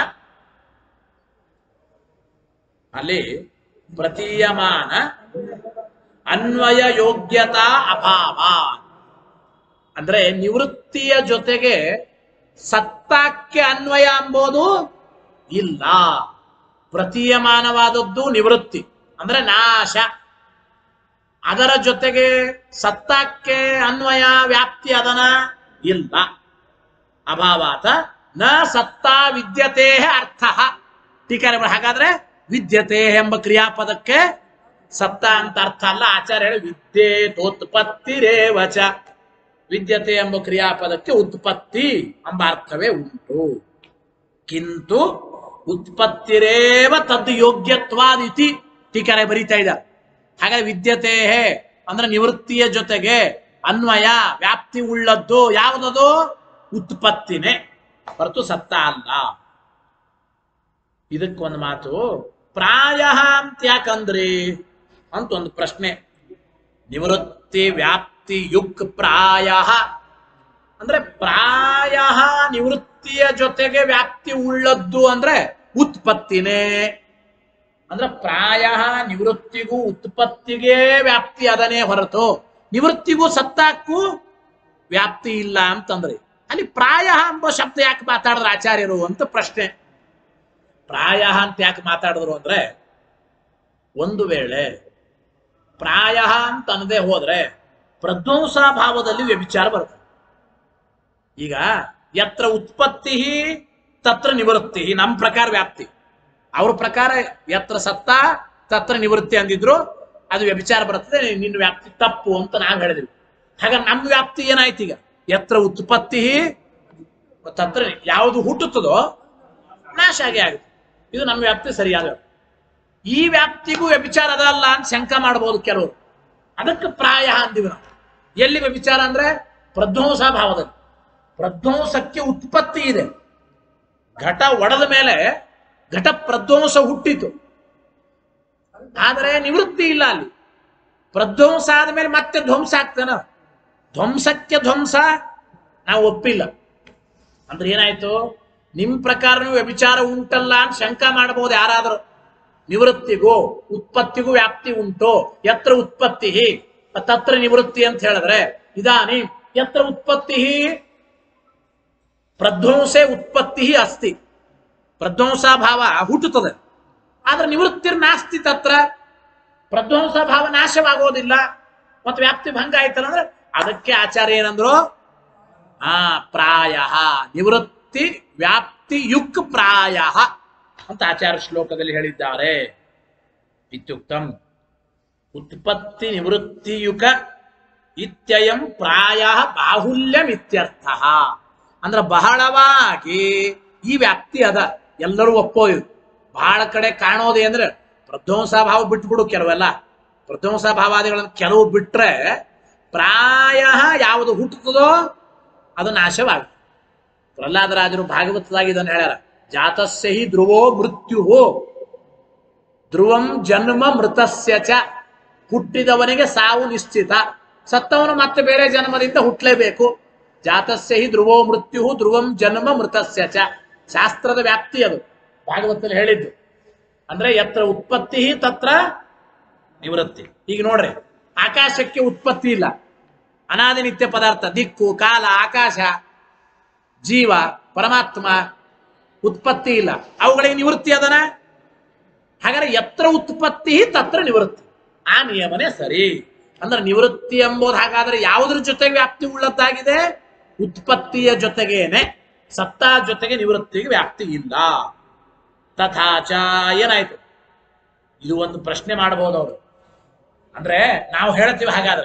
ಅಲ್ಲಿ ಪ್ರತೀಯಮಾನ ಅನ್ವಯ ಯೋಗ್ಯತಾ ಅಭಾವ ಅಂದ್ರೆ ನಿವೃತ್ತಿಯ ಜೊತೆಗೆ ಸತ್ತಾಕ್ಕೆ ಅನ್ವಯ ಎಂಬುದು ಇಲ್ಲ ಪ್ರತೀಯಮಾನವಾದದ್ದು ನಿವೃತ್ತಿ ಅಂದ್ರೆ ನಾಶ ಅದರ ಜೊತೆಗೆ ಸತ್ತಾಕ್ಕೆ ಅನ್ವಯ ವ್ಯಾಪ್ತಿ ಅದನ ಇಲ್ಲ ಅಭಾವಾತ ನ ಸತ್ತಾ ವಿದ್ಯತೆ ಅರ್ಥ ಟೀಕಾರ ಹಾಗಾದ್ರೆ ವಿದ್ಯತೆ ಎಂಬ ಕ್ರಿಯಾಪದಕ್ಕೆ ಸತ್ತ ಅಂತ ಅರ್ಥ ಅಲ್ಲ ಆಚಾರ್ಯ ಹೇಳಿ ವಿದ್ಯೇತೋತ್ಪತ್ತಿರೇವಚ ವಿದ್ಯತೆ ಎಂಬ ಕ್ರಿಯಾಪದಕ್ಕೆ ಉತ್ಪತ್ತಿ ಎಂಬ ಅರ್ಥವೇ ಉಂಟು ಕಿಂತು ಉತ್ಪತ್ತಿರೇವ ತದ್ ಯೋಗ್ಯತ್ವಾದಿತಿ ಟೀಕರೆ ಬರೀತಾ ಇದ್ದಾರೆ ಹಾಗಾದ್ರೆ ವಿದ್ಯತೆ ಅಂದ್ರೆ ನಿವೃತ್ತಿಯ ಜೊತೆಗೆ ಅನ್ವಯ ವ್ಯಾಪ್ತಿ ಉಳ್ಳದ್ದು ಯಾವುದದು ಉತ್ಪತ್ತಿನೇ ಹೊರತು ಸತ್ತ ಅಲ್ಲ ಇದಕ್ಕೊಂದು ಮಾತು ಪ್ರಾಯ ಅಂತ ಯಾಕಂದ್ರಿ ಅಂತ ಒಂದು ಪ್ರಶ್ನೆ ನಿವೃತ್ತಿ ವ್ಯಾಪ್ತಿ ಯುಕ್ ಪ್ರಾಯ ಅಂದ್ರೆ ಪ್ರಾಯ ನಿವೃತ್ತಿಯ ಜೊತೆಗೆ ವ್ಯಾಪ್ತಿ ಉಳ್ಳದ್ದು ಅಂದ್ರೆ ಉತ್ಪತ್ತಿನೇ ಅಂದ್ರೆ ಪ್ರಾಯ ನಿವೃತ್ತಿಗೂ ಉತ್ಪತ್ತಿಗೆ ವ್ಯಾಪ್ತಿ ಅದನೇ ಹೊರತು ನಿವೃತ್ತಿಗೂ ಸತ್ತಾಕ್ಕೂ ವ್ಯಾಪ್ತಿ ಇಲ್ಲ ಅಂತಂದ್ರಿ ಅಲ್ಲಿ ಪ್ರಾಯ ಎಂಬ ಶಬ್ದ ಯಾಕೆ ಮಾತಾಡಿದ್ರು ಆಚಾರ್ಯರು ಅಂತ ಪ್ರಶ್ನೆ ಪ್ರಾಯ ಅಂತ ಯಾಕೆ ಮಾತಾಡಿದ್ರು ಅಂದ್ರೆ ಒಂದು ವೇಳೆ ಪ್ರಾಯ ಅಂತ ಅನ್ನದೆ ಹೋದ್ರೆ ಪ್ರಧ್ವಂಸ ಭಾವದಲ್ಲಿ ವ್ಯಭಿಚಾರ ಬರ್ತದೆ ಈಗ ಯತ್ರ ಉತ್ಪತ್ತಿ ತತ್ರ ನಿವೃತ್ತಿ ನಮ್ಮ ಪ್ರಕಾರ ವ್ಯಾಪ್ತಿ ಅವ್ರ ಪ್ರಕಾರ ಯತ್ರ ಸತ್ತ ತತ್ರ ನಿವೃತ್ತಿ ಅಂದಿದ್ರು ಅದು ವ್ಯಭಿಚಾರ ಬರ್ತದೆ ನಿನ್ನ ವ್ಯಾಪ್ತಿ ತಪ್ಪು ಅಂತ ನಾವು ಹೇಳಿದ್ವಿ ಹಾಗಾದ್ರೆ ನಮ್ಮ ವ್ಯಾಪ್ತಿ ಏನಾಯ್ತು ಈಗ ಯತ್ರ ಉತ್ಪತ್ತಿ ತತ್ರ ಯಾವುದು ಹುಟ್ಟುತ್ತದೋ ನಾಶ ಆಗೇ ಆಗುತ್ತೆ ಇದು ನಮ್ಮ ವ್ಯಾಪ್ತಿ ಸರಿಯಾದ ವ್ಯಾಪ್ತಿ. ಈ ವ್ಯಾಪ್ತಿಗೂ ವ್ಯಭಿಚಾರ ಅದಲ್ಲ ಅಂತ ಶಂಕ ಮಾಡಬಹುದು ಕೆಲವರು ಅದಕ್ಕೆ ಪ್ರಾಯ ಅಂದಿವಿ ನಾವು ಎಲ್ಲಿ ವ್ಯಭಿಚಾರ ಅಂದ್ರೆ ಪ್ರಧ್ವಂಸ ಭಾವದಲ್ಲಿ ಪ್ರಧ್ವಂಸಕ್ಕೆ ಉತ್ಪತ್ತಿ ಇದೆ ಘಟ ಒಡೆದ ಮೇಲೆ ಘಟ ಪ್ರಧ್ವಂಸ ಹುಟ್ಟಿತು ಆದರೆ ನಿವೃತ್ತಿ ಇಲ್ಲ ಅಲ್ಲಿ ಪ್ರಧ್ವಂಸ ಆದ್ಮೇಲೆ ಮತ್ತೆ ಧ್ವಂಸ ಆಗ್ತಾನ ಧ್ವಂಸಕ್ಕೆ ಧ್ವಂಸ ನಾವು ಒಪ್ಪಿಲ್ಲ ಅಂದ್ರೆ ಏನಾಯ್ತು ನಿಮ್ ಪ್ರಕಾರ ವ್ಯಭಿಚಾರ ಉಂಟಲ್ಲ ಅಂತ ಶಂಕ ಮಾಡಬಹುದು ಯಾರಾದರೂ ನಿವೃತ್ತಿಗೂ ಉತ್ಪತ್ತಿಗೂ ವ್ಯಾಪ್ತಿ ಉಂಟು ಯತ್ರ ಉತ್ಪತ್ತಿ ತತ್ರ ನಿವೃತ್ತಿ ಅಂತ ಹೇಳಿದ್ರೆ ಇದಾನಿ ಯತ್ರ ಉತ್ಪತ್ತಿ ಪ್ರಧ್ವಂಸೆ ಉತ್ಪತ್ತಿ ಅಸ್ತಿ ಪ್ರಧ್ವಂಸ ಭಾವ ಹುಟ್ಟುತ್ತದೆ ಆದ್ರೆ ನಿವೃತ್ತಿರ್ ನಾಸ್ತಿ ತತ್ರ ಪ್ರಧ್ವಂಸ ಭಾವ ನಾಶವಾಗೋದಿಲ್ಲ ಮತ್ತೆ ವ್ಯಾಪ್ತಿ ಭಂಗ ಆಯ್ತಲ್ಲ ಅಂದ್ರೆ ಅದಕ್ಕೆ ಆಚಾರ್ಯ ಏನಂದ್ರು ಆ ಪ್ರಾಯ ನಿವೃತ್ತಿ ವ್ಯಾಪ್ತಿ ಯುಕ್ ಪ್ರಾಯ ಅಂತ ಆಚಾರ್ಯ ಶ್ಲೋಕದಲ್ಲಿ ಹೇಳಿದ್ದಾರೆ ಇತ್ಯುಕ್ತಂ ಉತ್ಪತ್ತಿ ನಿವೃತ್ತಿಯುಕ ಇತ್ಯಯಂ ಪ್ರಾಯ ಬಾಹುಲ್ಯಂ ಇತ್ಯರ್ಥ ಅಂದ್ರೆ ಬಹಳವಾಗಿ ಈ ವ್ಯಾಪ್ತಿ ಅದ ಎಲ್ಲರೂ ಒಪ್ಪೋದು ಬಹಳ ಕಡೆ ಕಾಣೋದೇ ಅಂದ್ರೆ ಪ್ರಧ್ವಂಸ ಭಾವ ಬಿಟ್ಬಿಡು ಕೆಲವೆಲ್ಲ ಪ್ರಧ್ವಂಸ ಭಾವಾದಿಗಳನ್ನು ಕೆಲವು ಬಿಟ್ರೆ ಪ್ರಾಯ ಯಾವುದು ಹುಟ್ಟುತ್ತದೋ ಅದು ನಾಶವಾಗುತ್ತೆ ಪ್ರಹ್ಲಾದರಾಜರು ಭಾಗವತದಾಗ ಇದನ್ನು ಹೇಳ್ಯಾರ ಜಾತಸ್ಯ ಹಿ ಧ್ರುವೋ ಮೃತ್ಯು ಧ್ರುವಂ ಜನ್ಮ ಮೃತಸ್ಯ ಚ ಹುಟ್ಟಿದವನಿಗೆ ಸಾವು ನಿಶ್ಚಿತ ಸತ್ತವನು ಮತ್ತೆ ಬೇರೆ ಜನ್ಮದಿಂದ ಹುಟ್ಟಲೇಬೇಕು ಜಾತಸ್ಯ ಹಿ ಧ್ರುವೋ ಮೃತ್ಯು ಧ್ರುವಂ ಜನ್ಮ ಮೃತಸ್ಯ ಚ ಶಾಸ್ತ್ರದ ವ್ಯಾಪ್ತಿ ಅದು ಭಾಗವತದಲ್ಲಿ ಹೇಳಿದ್ದು ಅಂದ್ರೆ ಯತ್ರ ಉತ್ಪತ್ತಿ ತತ್ರ ನಿವೃತ್ತಿ ಈಗ ನೋಡ್ರಿ ಆಕಾಶಕ್ಕೆ ಉತ್ಪತ್ತಿ ಇಲ್ಲ ಅನಾದಿ ನಿತ್ಯ ಪದಾರ್ಥ ದಿಕ್ಕು ಕಾಲ ಆಕಾಶ ಜೀವ ಪರಮಾತ್ಮ ಉತ್ಪತ್ತಿ ಇಲ್ಲ ಅವುಗಳಿಗೆ ನಿವೃತ್ತಿ ಅದನ ಹಾಗಾದ್ರೆ ಎತ್ರ ಉತ್ಪತ್ತಿ ತತ್ರ ನಿವೃತ್ತಿ ಆ ನಿಯಮನೇ ಸರಿ ಅಂದ್ರೆ ನಿವೃತ್ತಿ ಎಂಬುದು ಹಾಗಾದ್ರೆ ಯಾವುದ್ರ ಜೊತೆಗೆ ವ್ಯಾಪ್ತಿ ಉಳ್ಳದ್ದಾಗಿದೆ ಉತ್ಪತ್ತಿಯ ಜೊತೆಗೇನೆ ಸತ್ತ ಜೊತೆಗೆ ನಿವೃತ್ತಿಗೆ ವ್ಯಾಪ್ತಿ ಇಲ್ಲ ತಥಾಚ ಏನಾಯ್ತು ಇದು ಒಂದು ಪ್ರಶ್ನೆ ಮಾಡಬಹುದು ಅವರು ಅಂದ್ರೆ ನಾವು ಹೇಳ್ತೀವಿ ಹಾಗಾದ್ರೆ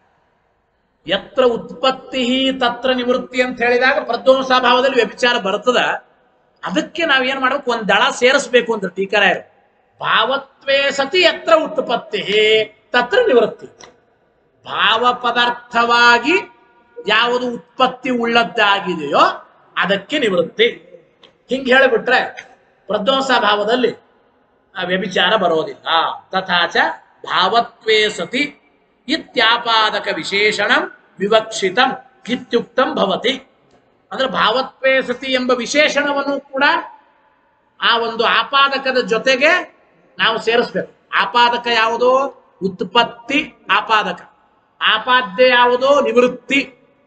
ಯತ್ರ ಉತ್ಪತ್ತಿ ತತ್ರ ನಿವೃತ್ತಿ ಅಂತ ಹೇಳಿದಾಗ ಪ್ರಧ್ವಂಸ ಭಾವದಲ್ಲಿ ವ್ಯಭಿಚಾರ ಬರ್ತದ ಅದಕ್ಕೆ ನಾವೇನ್ ಮಾಡ್ಬೇಕು ಒಂದ್ ದಳ ಸೇರಿಸ್ಬೇಕು ಅಂತ ಟೀಕರಾಯರು ಭಾವತ್ವೇ ಸತಿ ಯತ್ರ ಉತ್ಪತ್ತಿ ತತ್ರ ನಿವೃತ್ತಿ ಭಾವ ಪದಾರ್ಥವಾಗಿ ಯಾವುದು ಉತ್ಪತ್ತಿ ಉಳ್ಳದ್ದಾಗಿದೆಯೋ ಅದಕ್ಕೆ ನಿವೃತ್ತಿ ಹಿಂಗ್ ಹೇಳಿಬಿಟ್ರೆ ಪ್ರಧ್ವಂಸ ಭಾವದಲ್ಲಿ ಆ ವ್ಯಭಿಚಾರ ಬರೋದಿಲ್ಲ ತಥಾಚ ಭಾವತ್ವೇ ಸತಿ ಇತ್ಯಾಪಾದಕ ವಿಶೇಷಣ ವಿವಕ್ಷಿತಂ ಇತ್ಯುಕ್ತಂ ಭವತಿ ಅಂದ್ರೆ ಭಾವತ್ವೇ ಸತಿ ಎಂಬ ವಿಶೇಷಣವನ್ನು ಕೂಡ ಆ ಒಂದು ಆಪಾದಕದ ಜೊತೆಗೆ ನಾವು ಸೇರಿಸ್ಬೇಕು ಆಪಾದಕ ಯಾವುದು ಉತ್ಪತ್ತಿ ಆಪಾದಕ ಆಪಾದ್ಯ ಯಾವುದು ನಿವೃತ್ತಿ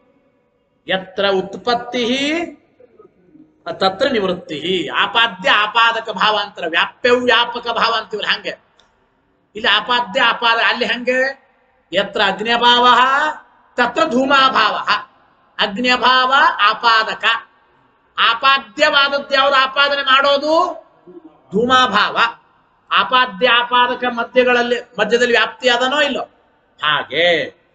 ಯತ್ರ ಉತ್ಪತ್ತಿ ತತ್ರ ನಿವೃತ್ತಿ ಆಪಾದ್ಯ ಆಪಾದಕ ಭಾವಾಂತರ ವ್ಯಾಪ್ಯವು ವ್ಯಾಪಕ ಭಾವ ಅಂತೀವಿ ಹಂಗೆ ಇಲ್ಲಿ ಆಪಾದ್ಯ ಆಪಾದ ಅಲ್ಲಿ ಹಂಗೆ ಯತ್ರ ಅಗ್ನ್ಯಭಾವ ತತ್ರ ಧೂಮಾಭಾವ ಅಗ್ನ್ಯಭಾವ ಆಪಾದಕ ಆಪಾದ್ಯವಾದದ್ದು ಯಾವುದು ಆಪಾದನೆ ಮಾಡೋದು ಧೂಮಾಭಾವ ಆಪಾದ್ಯ ಆಪಾದಕ ಮಧ್ಯಗಳಲ್ಲಿ ಮಧ್ಯದಲ್ಲಿ ವ್ಯಾಪ್ತಿ ಅದನೋ ಇಲ್ಲೋ ಹಾಗೆ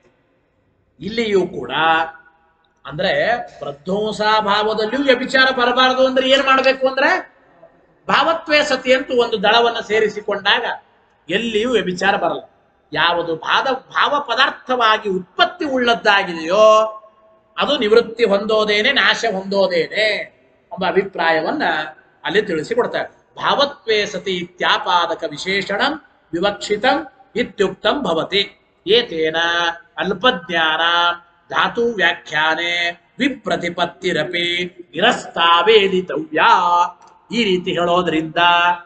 ಇಲ್ಲಿಯೂ ಕೂಡ ಅಂದ್ರೆ ಪ್ರಧ್ವಂಸ ಭಾವದಲ್ಲಿಯೂ ವ್ಯಭಿಚಾರ ಬರಬಾರದು ಅಂದ್ರೆ ಏನ್ ಮಾಡಬೇಕು ಅಂದ್ರೆ ಭಾವತ್ವೇ ಸತಿ ಅಂತೂ ಒಂದು ದಳವನ್ನು ಸೇರಿಸಿಕೊಂಡಾಗ ಎಲ್ಲಿಯೂ ವ್ಯಭಿಚಾರ ಬರಲ್ಲ ಯಾವುದು ಭಾವ ಭಾವ ಪದಾರ್ಥವಾಗಿ ಉತ್ಪತ್ತಿ ಉಳ್ಳದ್ದಾಗಿದೆಯೋ ಅದು ನಿವೃತ್ತಿ ಹೊಂದೋದೇನೆ ನಾಶ ಹೊಂದೋದೇನೆ ಎಂಬ ಅಭಿಪ್ರಾಯವನ್ನ ಅಲ್ಲಿ ತಿಳಿಸಿಕೊಡ್ತಾರೆ ಭಾವತ್ವೇ ಸತಿ ಇತ್ಯಾಪಾದಕ ವಿಶೇಷಣ ವಿವಕ್ಷಿತಂ ಇತ್ಯುಕ್ತಂ ಭವತಿ ಏತೇನ ಅಲ್ಪಜ್ಞಾನ ಧಾತು ವ್ಯಾಖ್ಯಾನೆ ವಿಪ್ರತಿಪತ್ತಿರಪಿ ನಿರಸ್ತಾವೇದಿತವ್ಯ ಈ ರೀತಿ ಹೇಳೋದ್ರಿಂದ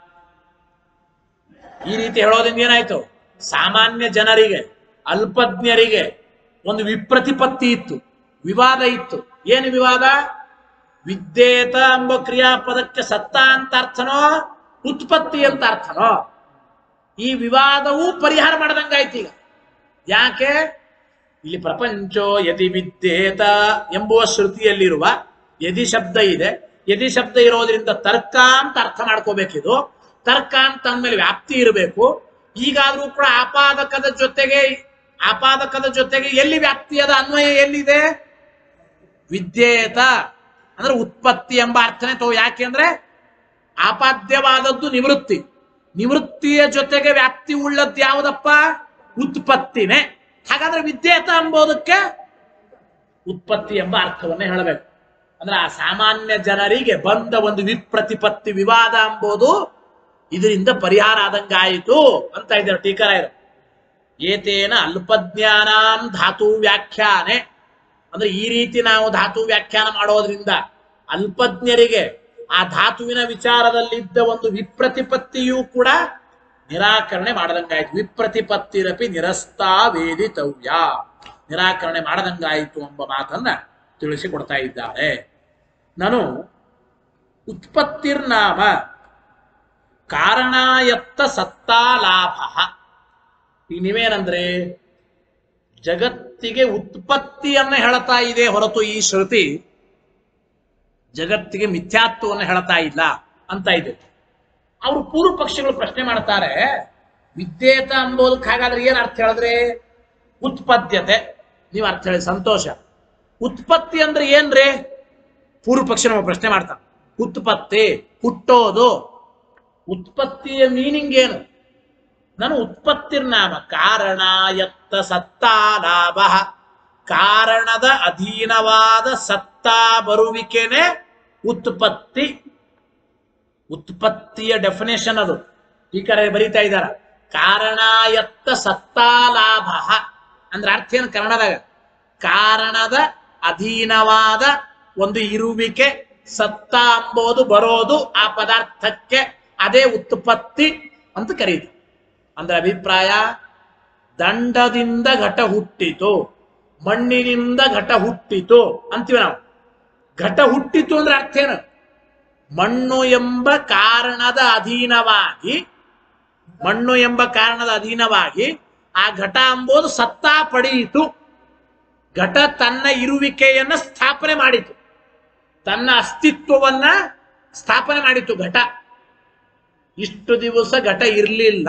ಈ ರೀತಿ ಹೇಳೋದ್ರಿಂದ ಏನಾಯ್ತು ಸಾಮಾನ್ಯ ಜನರಿಗೆ ಅಲ್ಪಜ್ಞರಿಗೆ ಒಂದು ವಿಪ್ರತಿಪತ್ತಿ ಇತ್ತು ವಿವಾದ ಇತ್ತು ಏನು ವಿವಾದ ವಿದ್ಯೇತ ಎಂಬ ಕ್ರಿಯಾಪದಕ್ಕೆ ಸತ್ತ ಅಂತ ಅರ್ಥನೋ ಉತ್ಪತ್ತಿ ಅಂತ ಅರ್ಥನೋ ಈ ವಿವಾದವೂ ಪರಿಹಾರ ಮಾಡದಂಗಾಯ್ತು ಈಗ ಯಾಕೆ ಇಲ್ಲಿ ಪ್ರಪಂಚೋ ಯದಿ ವಿದ್ಯೇತ ಎಂಬುವ ಶ್ರುತಿಯಲ್ಲಿರುವ ಯದಿ ಶಬ್ದ ಇದೆ ಯದಿ ಶಬ್ದ ಇರೋದ್ರಿಂದ ತರ್ಕ ಅಂತ ಅರ್ಥ ಮಾಡ್ಕೋಬೇಕಿದು ತರ್ಕ ಅಂತ ಅಂದ್ಮೇಲೆ ವ್ಯಾಪ್ತಿ ಇರಬೇಕು ಈಗಾದ್ರೂ ಕೂಡ ಆಪಾದಕದ ಜೊತೆಗೆ ಆಪಾದಕದ ಜೊತೆಗೆ ಎಲ್ಲಿ ವ್ಯಾಪ್ತಿ ಅದ ಅನ್ವಯ ಎಲ್ಲಿದೆ ವಿದ್ಯೇತ ಅಂದ್ರೆ ಉತ್ಪತ್ತಿ ಎಂಬ ಅರ್ಥನೇ ತೋ ಯಾಕೆಂದ್ರೆ ಆಪಾದ್ಯವಾದದ್ದು ನಿವೃತ್ತಿ ನಿವೃತ್ತಿಯ ಜೊತೆಗೆ ವ್ಯಾಪ್ತಿ ಉಳ್ಳದ್ದು ಯಾವುದಪ್ಪ ಉತ್ಪತ್ತಿನೇ ಹಾಗಾದ್ರೆ ವಿದ್ಯೇತ ಎಂಬುದಕ್ಕೆ ಉತ್ಪತ್ತಿ ಎಂಬ ಅರ್ಥವನ್ನೇ ಹೇಳಬೇಕು ಅಂದ್ರೆ ಆ ಸಾಮಾನ್ಯ ಜನರಿಗೆ ಬಂದ ಒಂದು ವಿಪ್ರತಿಪತ್ತಿ ವಿವಾದ ಎಂಬುದು ಇದರಿಂದ ಪರಿಹಾರ ಆದಂಗಾಯಿತು ಅಂತ ಇದ್ದಾರೆ ಟೀಕರಾಯರು ಏತೇನ ಅಲ್ಪಜ್ಞಾನಾಂ ಧಾತು ವ್ಯಾಖ್ಯಾನೆ ಅಂದ್ರೆ ಈ ರೀತಿ ನಾವು ಧಾತು ವ್ಯಾಖ್ಯಾನ ಮಾಡೋದ್ರಿಂದ ಅಲ್ಪಜ್ಞರಿಗೆ ಆ ಧಾತುವಿನ ವಿಚಾರದಲ್ಲಿದ್ದ ಒಂದು ವಿಪ್ರತಿಪತ್ತಿಯೂ ಕೂಡ ನಿರಾಕರಣೆ ಮಾಡದಂಗಾಯ್ತು ವಿಪ್ರತಿಪತ್ತಿರಪಿ ನಿರಸ್ತಾ ವೇದಿತವ್ಯ ನಿರಾಕರಣೆ ಮಾಡದಂಗಾಯಿತು ಎಂಬ ಮಾತನ್ನ ತಿಳಿಸಿಕೊಡ್ತಾ ಇದ್ದಾರೆ ನಾನು ಉತ್ಪತ್ತಿರ್ನಾಮ ಕಾರಣಾಯತ್ತ ಸತ್ತಾ ಲಾಭ ಈಗ ನೀವೇನಂದ್ರೆ ಜಗತ್ತಿಗೆ ಉತ್ಪತ್ತಿಯನ್ನ ಹೇಳ್ತಾ ಇದೆ ಹೊರತು ಈ ಶ್ರುತಿ ಜಗತ್ತಿಗೆ ಮಿಥ್ಯಾತ್ವವನ್ನು ಹೇಳ್ತಾ ಇಲ್ಲ ಅಂತ ಇದೆ ಅವರು ಪೂರ್ವ ಪಕ್ಷಿಗಳು ಪ್ರಶ್ನೆ ಮಾಡ್ತಾರೆ ವಿದ್ಯೇತ ಅಂಬೋದಕ್ಕೆ ಹಾಗಾದ್ರೆ ಏನ್ ಅರ್ಥ ಹೇಳಿದ್ರೆ ಉತ್ಪದ್ಯತೆ ನೀವು ಅರ್ಥ ಹೇಳಿ ಸಂತೋಷ ಉತ್ಪತ್ತಿ ಅಂದ್ರೆ ಏನ್ರಿ ಪೂರ್ವ ಪಕ್ಷಿ ನಮ್ಮ ಪ್ರಶ್ನೆ ಮಾಡ್ತಾನೆ ಉತ್ಪತ್ತಿ ಹುಟ್ಟೋದು ಉತ್ಪತ್ತಿಯ ಮೀನಿಂಗ್ ಏನು ನಾನು ಉತ್ಪತ್ತಿರ್ನಾಮ ಕಾರಣಾಯತ್ತ ಸತ್ತಾ ಲಾಭ ಕಾರಣದ ಅಧೀನವಾದ ಸತ್ತಾ ಬರುವಿಕೆನೆ ಉತ್ಪತ್ತಿ ಉತ್ಪತ್ತಿಯ ಡೆಫಿನೇಷನ್ ಅದು ಈ ಕಡೆ ಬರೀತಾ ಇದ್ದಾರ ಕಾರಣಾಯತ್ತ ಸತ್ತಾ ಲಾಭ ಅಂದ್ರೆ ಅರ್ಥ ಏನು ಕನ್ನಡದಾಗ ಕಾರಣದ ಅಧೀನವಾದ ಒಂದು ಇರುವಿಕೆ ಸತ್ತ ಅಂಬೋದು ಬರೋದು ಆ ಪದಾರ್ಥಕ್ಕೆ ಅದೇ ಉತ್ಪತ್ತಿ ಅಂತ ಕರೀತು ಅಂದ್ರೆ ಅಭಿಪ್ರಾಯ ದಂಡದಿಂದ ಘಟ ಹುಟ್ಟಿತು ಮಣ್ಣಿನಿಂದ ಘಟ ಹುಟ್ಟಿತು ಅಂತೀವಿ ನಾವು ಘಟ ಹುಟ್ಟಿತು ಅಂದ್ರೆ ಅರ್ಥ ಏನು ಮಣ್ಣು ಎಂಬ ಕಾರಣದ ಅಧೀನವಾಗಿ ಮಣ್ಣು ಎಂಬ ಕಾರಣದ ಅಧೀನವಾಗಿ ಆ ಘಟ ಎಂಬುದು ಸತ್ತಾ ಪಡೆಯಿತು ಘಟ ತನ್ನ ಇರುವಿಕೆಯನ್ನ ಸ್ಥಾಪನೆ ಮಾಡಿತು ತನ್ನ ಅಸ್ತಿತ್ವವನ್ನ ಸ್ಥಾಪನೆ ಮಾಡಿತು ಘಟ ಇಷ್ಟು ದಿವಸ ಘಟ ಇರಲಿಲ್ಲ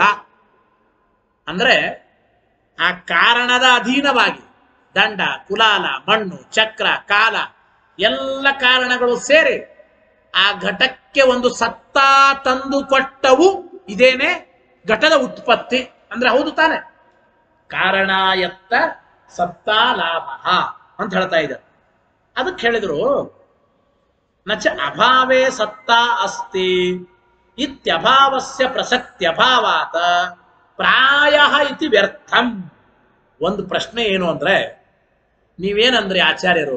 ಅಂದ್ರೆ ಆ ಕಾರಣದ ಅಧೀನವಾಗಿ ದಂಡ ಕುಲಾಲ ಮಣ್ಣು ಚಕ್ರ ಕಾಲ ಎಲ್ಲ ಕಾರಣಗಳು ಸೇರಿ ಆ ಘಟಕ್ಕೆ ಒಂದು ಸತ್ತಾ ತಂದು ಕೊಟ್ಟವು ಇದೇನೆ ಘಟದ ಉತ್ಪತ್ತಿ ಅಂದ್ರೆ ಹೌದು ತಾನೆ ಕಾರಣಾಯತ್ತ ಸತ್ತಾ ಲಾಭ ಅಂತ ಹೇಳ್ತಾ ಇದ್ದಾರೆ ಅದಕ್ಕೆ ಹೇಳಿದ್ರು ನಚ ಅಭಾವೇ ಸತ್ತಾ ಅಸ್ತಿ ಇತ್ಯಭಾವಸ್ಯ ಪ್ರಸಕ್ತ್ಯಭಾವಾತ ಪ್ರಾಯ ಇತಿ ವ್ಯರ್ಥಂ ಒಂದು ಪ್ರಶ್ನೆ ಏನು ಅಂದ್ರೆ ನೀವೇನಂದ್ರಿ ಆಚಾರ್ಯರು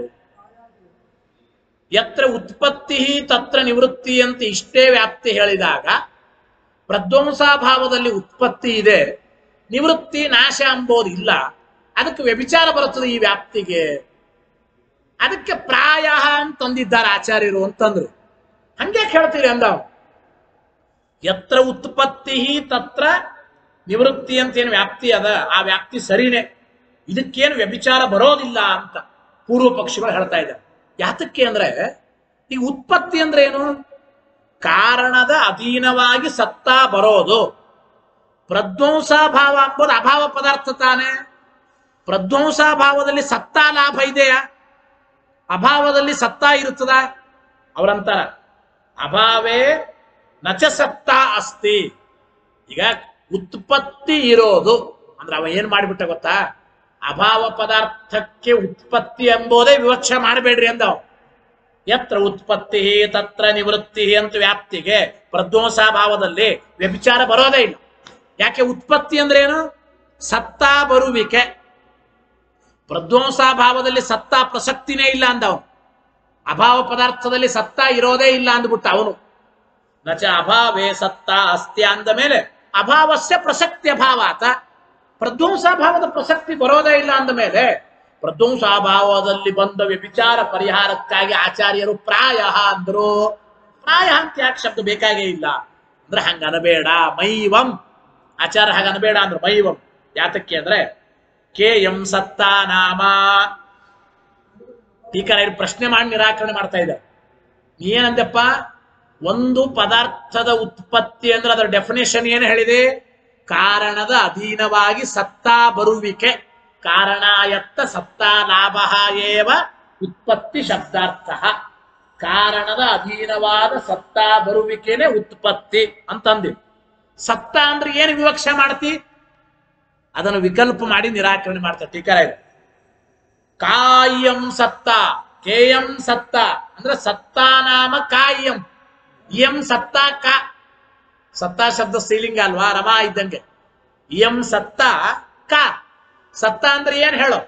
ಯತ್ರ ಉತ್ಪತ್ತಿ ತತ್ರ ನಿವೃತ್ತಿ ಅಂತ ಇಷ್ಟೇ ವ್ಯಾಪ್ತಿ ಹೇಳಿದಾಗ ಪ್ರಧ್ವಂಸಾಭಾವದಲ್ಲಿ ಉತ್ಪತ್ತಿ ಇದೆ ನಿವೃತ್ತಿ ನಾಶ ಅಂಬೋದು ಇಲ್ಲ ಅದಕ್ಕೆ ವ್ಯಭಿಚಾರ ಬರುತ್ತದೆ ಈ ವ್ಯಾಪ್ತಿಗೆ ಅದಕ್ಕೆ ಪ್ರಾಯ ಅಂತಂದಿದ್ದಾರೆ ಆಚಾರ್ಯರು ಅಂತಂದ್ರು ಹಂಗೆ ಹೇಳ್ತೀರಿ ಅಂದವ ಯತ್ರ ಉತ್ಪತ್ತಿ ತತ್ರ ನಿವೃತ್ತಿ ಅಂತ ಏನು ವ್ಯಾಪ್ತಿ ಅದ ಆ ವ್ಯಾಪ್ತಿ ಸರಿನೇ ಇದಕ್ಕೇನು ವ್ಯಭಿಚಾರ ಬರೋದಿಲ್ಲ ಅಂತ ಪೂರ್ವ ಪಕ್ಷಿಗಳು ಹೇಳ್ತಾ ಇದ್ದಾರೆ ಯಾತಕ್ಕೆ ಅಂದ್ರೆ ಈಗ ಉತ್ಪತ್ತಿ ಅಂದ್ರೆ ಏನು ಕಾರಣದ ಅಧೀನವಾಗಿ ಸತ್ತಾ ಬರೋದು ಪ್ರಧ್ವಂಸಾಭಾವ ಅಂಬೋದು ಅಭಾವ ಪದಾರ್ಥ ತಾನೆ ಪ್ರಧ್ವಂಸಾಭಾವದಲ್ಲಿ ಸತ್ತಾ ಲಾಭ ಇದೆಯಾ ಅಭಾವದಲ್ಲಿ ಸತ್ತಾ ಇರುತ್ತದ ಅವರಂತಾರ ಅಭಾವೇ ನಚ ಸತ್ತಾ ಅಸ್ತಿ ಈಗ ಉತ್ಪತ್ತಿ ಇರೋದು ಅಂದ್ರೆ ಅವ ಏನ್ ಮಾಡಿಬಿಟ್ಟ ಗೊತ್ತಾ ಅಭಾವ ಪದಾರ್ಥಕ್ಕೆ ಉತ್ಪತ್ತಿ ಎಂಬುದೇ ವಿವಕ್ಷೆ ಮಾಡಬೇಡ್ರಿ ಅಂದವ ಯತ್ರ ಉತ್ಪತ್ತಿ ತತ್ರ ನಿವೃತ್ತಿ ಅಂತ ವ್ಯಾಪ್ತಿಗೆ ಪ್ರಧ್ವಂಸಾಭಾವದಲ್ಲಿ ವ್ಯಭಿಚಾರ ಬರೋದೇ ಇಲ್ಲ ಯಾಕೆ ಉತ್ಪತ್ತಿ ಅಂದ್ರೆ ಏನು ಸತ್ತಾ ಬರುವಿಕೆ ಪ್ರಧ್ವಂಸಾಭಾವದಲ್ಲಿ ಸತ್ತಾ ಪ್ರಸಕ್ತಿನೇ ಇಲ್ಲ ಅಂದವನು ಅಭಾವ ಪದಾರ್ಥದಲ್ಲಿ ಸತ್ತಾ ಇರೋದೇ ಇಲ್ಲ ಅಂದ್ಬಿಟ್ಟ ಅವನು ನಚ ಅಭಾವೇ ಸತ್ತಾ ಅಸ್ತಿ ಅಂದ ಮೇಲೆ ಅಭಾವಸ್ಯ ಪ್ರಸಕ್ತಿ ಅಭಾವಾತ ಪ್ರಧ್ವಂಸಾಭಾವದ ಪ್ರಸಕ್ತಿ ಬರೋದೇ ಇಲ್ಲ ಅಂದ ಮೇಲೆ ಪ್ರಧ್ವಂಸಾಭಾವದಲ್ಲಿ ಬಂದ ವ್ಯಭಿಚಾರ ಪರಿಹಾರಕ್ಕಾಗಿ ಆಚಾರ್ಯರು ಪ್ರಾಯ ಅಂದ್ರು ಪ್ರಾಯ ಅಂತ ಯಾಕೆ ಶಬ್ದ ಬೇಕಾಗೇ ಇಲ್ಲ ಅಂದ್ರೆ ಹಂಗ ಅನಬೇಡ ಮೈವಂ ಆಚಾರ ಹಾಗ ಅನಬೇಡ ಅಂದ್ರೆ ಮೈವಂ ಯಾತಕ್ಕೆ ಅಂದ್ರೆ ಕೆ ಎಂ ಸತ್ತಾ ನಾಮ ಟೀಕರ ಪ್ರಶ್ನೆ ಮಾಡಿ ನಿರಾಕರಣೆ ಮಾಡ್ತಾ ಇದ್ದಾರೆ ನೀ ಏನಂದಪ್ಪ ಒಂದು ಪದಾರ್ಥದ ಉತ್ಪತ್ತಿ ಅಂದ್ರೆ ಅದರ ಡೆಫಿನೇಷನ್ ಏನು ಹೇಳಿದೆ ಕಾರಣದ ಅಧೀನವಾಗಿ ಸತ್ತಾ ಬರುವಿಕೆ ಕಾರಣಾಯತ್ತ ಸತ್ತಾ ಲಾಭ ಏವ ಉತ್ಪತ್ತಿ ಶಬ್ದಾರ್ಥ ಕಾರಣದ ಅಧೀನವಾದ ಸತ್ತಾ ಬರುವಿಕೆನೆ ಉತ್ಪತ್ತಿ ಅಂತಂದಿ ಸತ್ತ ಅಂದ್ರೆ ಏನು ವಿವಕ್ಷೆ ಮಾಡ್ತಿ ಅದನ್ನು ವಿಕಲ್ಪ ಮಾಡಿ ನಿರಾಕರಣೆ ಮಾಡ್ತಾರೆ ಟೀಕರ ಇದು ಕಾಯಂ ಸತ್ತ ಕೇಯಂ ಸತ್ತ ಅಂದ್ರೆ ಸತ್ತಾ ನಾಮ ಕಾಯಂ ಇಯಂ ಸತ್ತ ಕಾ ಸತ್ತ ಶಬ್ದ ಸ್ತ್ರೀಲಿಂಗ ಅಲ್ವಾ ರಮಾ ಇದ್ದಂಗೆ ಇಯಂ ಸತ್ತ ಕಾ ಸತ್ತ ಅಂದ್ರೆ ಏನ್ ಹೇಳೋ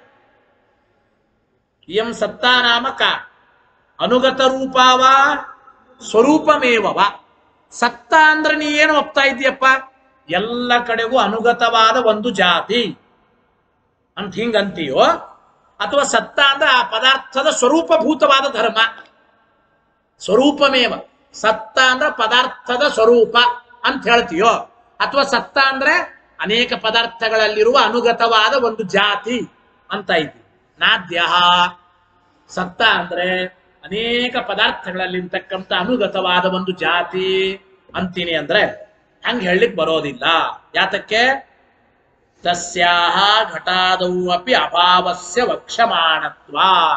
ಇಯಂ ಸತ್ತ ನಾಮ ಕಾ ಅನುಗತ ರೂಪಾವ ಸ್ವರೂಪಮೇವವ ಸತ್ತ ಅಂದ್ರೆ ನೀ ಏನು ಒಪ್ತಾ ಇದೀಯಪ್ಪ ಎಲ್ಲ ಕಡೆಗೂ ಅನುಗತವಾದ ಒಂದು ಜಾತಿ ಅಂತ ಹಿಂಗಂತೀಯೋ ಅಥವಾ ಸತ್ತ ಅಂದ್ರೆ ಆ ಪದಾರ್ಥದ ಸ್ವರೂಪಭೂತವಾದ ಧರ್ಮ ಸ್ವರೂಪಮೇವ ಸತ್ತ ಅಂದ್ರೆ ಪದಾರ್ಥದ ಸ್ವರೂಪ ಅಂತ ಹೇಳ್ತೀಯೋ ಅಥವಾ ಸತ್ತ ಅಂದ್ರೆ ಅನೇಕ ಪದಾರ್ಥಗಳಲ್ಲಿರುವ ಅನುಗತವಾದ ಒಂದು ಜಾತಿ ಅಂತ ಇದ್ದಿ ನಾದ್ಯ ಸತ್ತ ಅಂದ್ರೆ ಅನೇಕ ಪದಾರ್ಥಗಳಲ್ಲಿ ಇರ್ತಕ್ಕಂಥ ಅನುಗತವಾದ ಒಂದು ಜಾತಿ ಅಂತೀನಿ ಅಂದ್ರೆ ಹಂಗ ಹೇಳಲಿಕ್ಕೆ ಬರೋದಿಲ್ಲ ಯಾತಕ್ಕೆ ತಸ್ಯಾಹ ಘಟಾದೌ ಅಪಿ ಅಭಾವಸ್ಯ ವಕ್ಷಮಾಣತ್ವ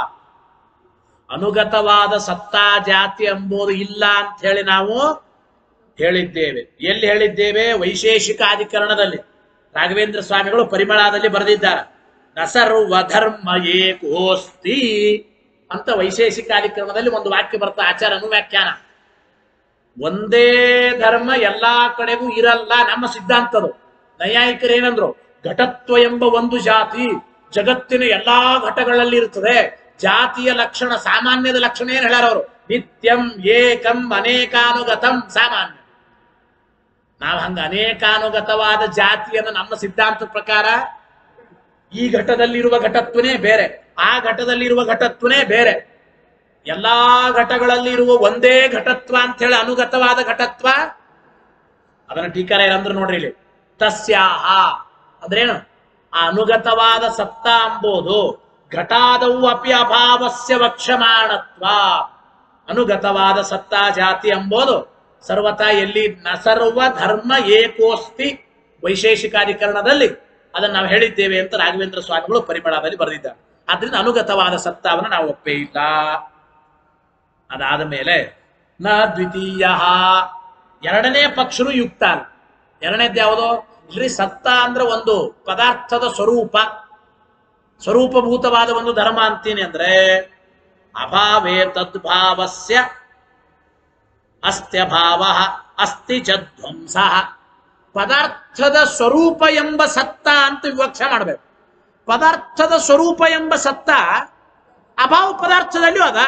ಅನುಗತವಾದ ಸತ್ತಾ ಜಾತಿ ಎಂಬುದು ಇಲ್ಲ ಅಂತ ಹೇಳಿ ನಾವು ಹೇಳಿದ್ದೇವೆ ಎಲ್ಲಿ ಹೇಳಿದ್ದೇವೆ ವೈಶೇಷಿಕ ಅಧಿಕರಣದಲ್ಲಿ ರಾಘವೇಂದ್ರ ಸ್ವಾಮಿಗಳು ಪರಿಮಳದಲ್ಲಿ ಬರೆದಿದ್ದಾರೆ ನ ಸರ್ವಧರ್ಮ ಏಕೋಸ್ತಿ ಅಂತ ವೈಶೇಷಿಕ ಅಧಿಕರಣದಲ್ಲಿ ಒಂದು ವಾಕ್ಯ ಬರ್ತಾ ಆಚಾರ ಅನುವ್ಯಾಖ್ಯಾನ ಒಂದೇ ಧರ್ಮ ಎಲ್ಲಾ ಕಡೆಗೂ ಇರಲ್ಲ ನಮ್ಮ ಸಿದ್ಧಾಂತದು ನೈಯಾಯಿಕರು ಏನಂದ್ರು ಘಟತ್ವ ಎಂಬ ಒಂದು ಜಾತಿ ಜಗತ್ತಿನ ಎಲ್ಲಾ ಘಟಗಳಲ್ಲಿ ಇರ್ತದೆ ಜಾತಿಯ ಲಕ್ಷಣ ಸಾಮಾನ್ಯದ ಲಕ್ಷಣ ಏನ್ ಹೇಳ್ಯಾರ ಅವರು ನಿತ್ಯಂ ಏಕಂ ಅನೇಕಾನುಗತಂ ಸಾಮಾನ್ಯ ನಾವು ಹಂಗ ಅನೇಕಾನುಗತವಾದ ಜಾತಿಯನ್ನು ನಮ್ಮ ಸಿದ್ಧಾಂತದ ಪ್ರಕಾರ ಈ ಘಟದಲ್ಲಿರುವ ಘಟತ್ವನೇ ಬೇರೆ ಆ ಘಟದಲ್ಲಿರುವ ಘಟತ್ವನೇ ಬೇರೆ ಎಲ್ಲಾ ಘಟಗಳಲ್ಲಿ ಇರುವ ಒಂದೇ ಘಟತ್ವ ಅಂತ ಹೇಳಿ ಅನುಗತವಾದ ಘಟತ್ವ ಅದನ್ನ ಟೀಕಾರ ಏನಂದ್ರೆ ನೋಡ್ರಿ ಇಲ್ಲಿ ತಸ್ಯಾಹ ಅಂದ್ರೇನು ಆ ಅನುಗತವಾದ ಸತ್ತ ಅಂಬೋದು ಘಟಾದವು ಅಪಿ ಅಭಾವಸ್ಯ ವಕ್ಷಮಾಣತ್ವ ಅನುಗತವಾದ ಸತ್ತ ಜಾತಿ ಎಂಬುದು ಸರ್ವತಾ ಎಲ್ಲಿ ನ ಸರ್ವ ಧರ್ಮ ಏಕೋಸ್ತಿ ವೈಶೇಷಿಕಾಧಿಕರಣದಲ್ಲಿ ಅದನ್ನ ನಾವು ಹೇಳಿದ್ದೇವೆ ಅಂತ ರಾಘವೇಂದ್ರ ಸ್ವಾಮಿಗಳು ಪರಿಮಳದಲ್ಲಿ ಬರೆದಿದ್ದಾರೆ ಆದ್ರಿಂದ ಅನುಗತವಾದ ಸತ್ತವನ್ನು ನಾವು ಒಪ್ಪೇ ಇಲ್ಲ ಅದಾದ ಮೇಲೆ ನ ದ್ವಿತೀಯ ಎರಡನೇ ಪಕ್ಷನು ಯುಕ್ತ ಅಲ್ಲ ಎರಡನೇದ್ದು ಯಾವುದು ಇಲ್ರಿ ಸತ್ತ ಅಂದ್ರೆ ಒಂದು ಪದಾರ್ಥದ ಸ್ವರೂಪ ಸ್ವರೂಪಭೂತವಾದ ಒಂದು ಧರ್ಮ ಅಂತೀನಿ ಅಂದ್ರೆ ಅಭಾವೇ ತದ್ಭಾವಸ್ಯ ಅಸ್ತ್ಯಭಾವ ಅಸ್ತಿ ಚಧ್ವಂಸ ಪದಾರ್ಥದ ಸ್ವರೂಪ ಎಂಬ ಸತ್ತ ಅಂತ ವಿವಕ್ಷೆ ಮಾಡಬೇಕು ಪದಾರ್ಥದ ಸ್ವರೂಪ ಎಂಬ ಸತ್ತ ಅಭಾವ ಪದಾರ್ಥದಲ್ಲಿಯೂ ಅದ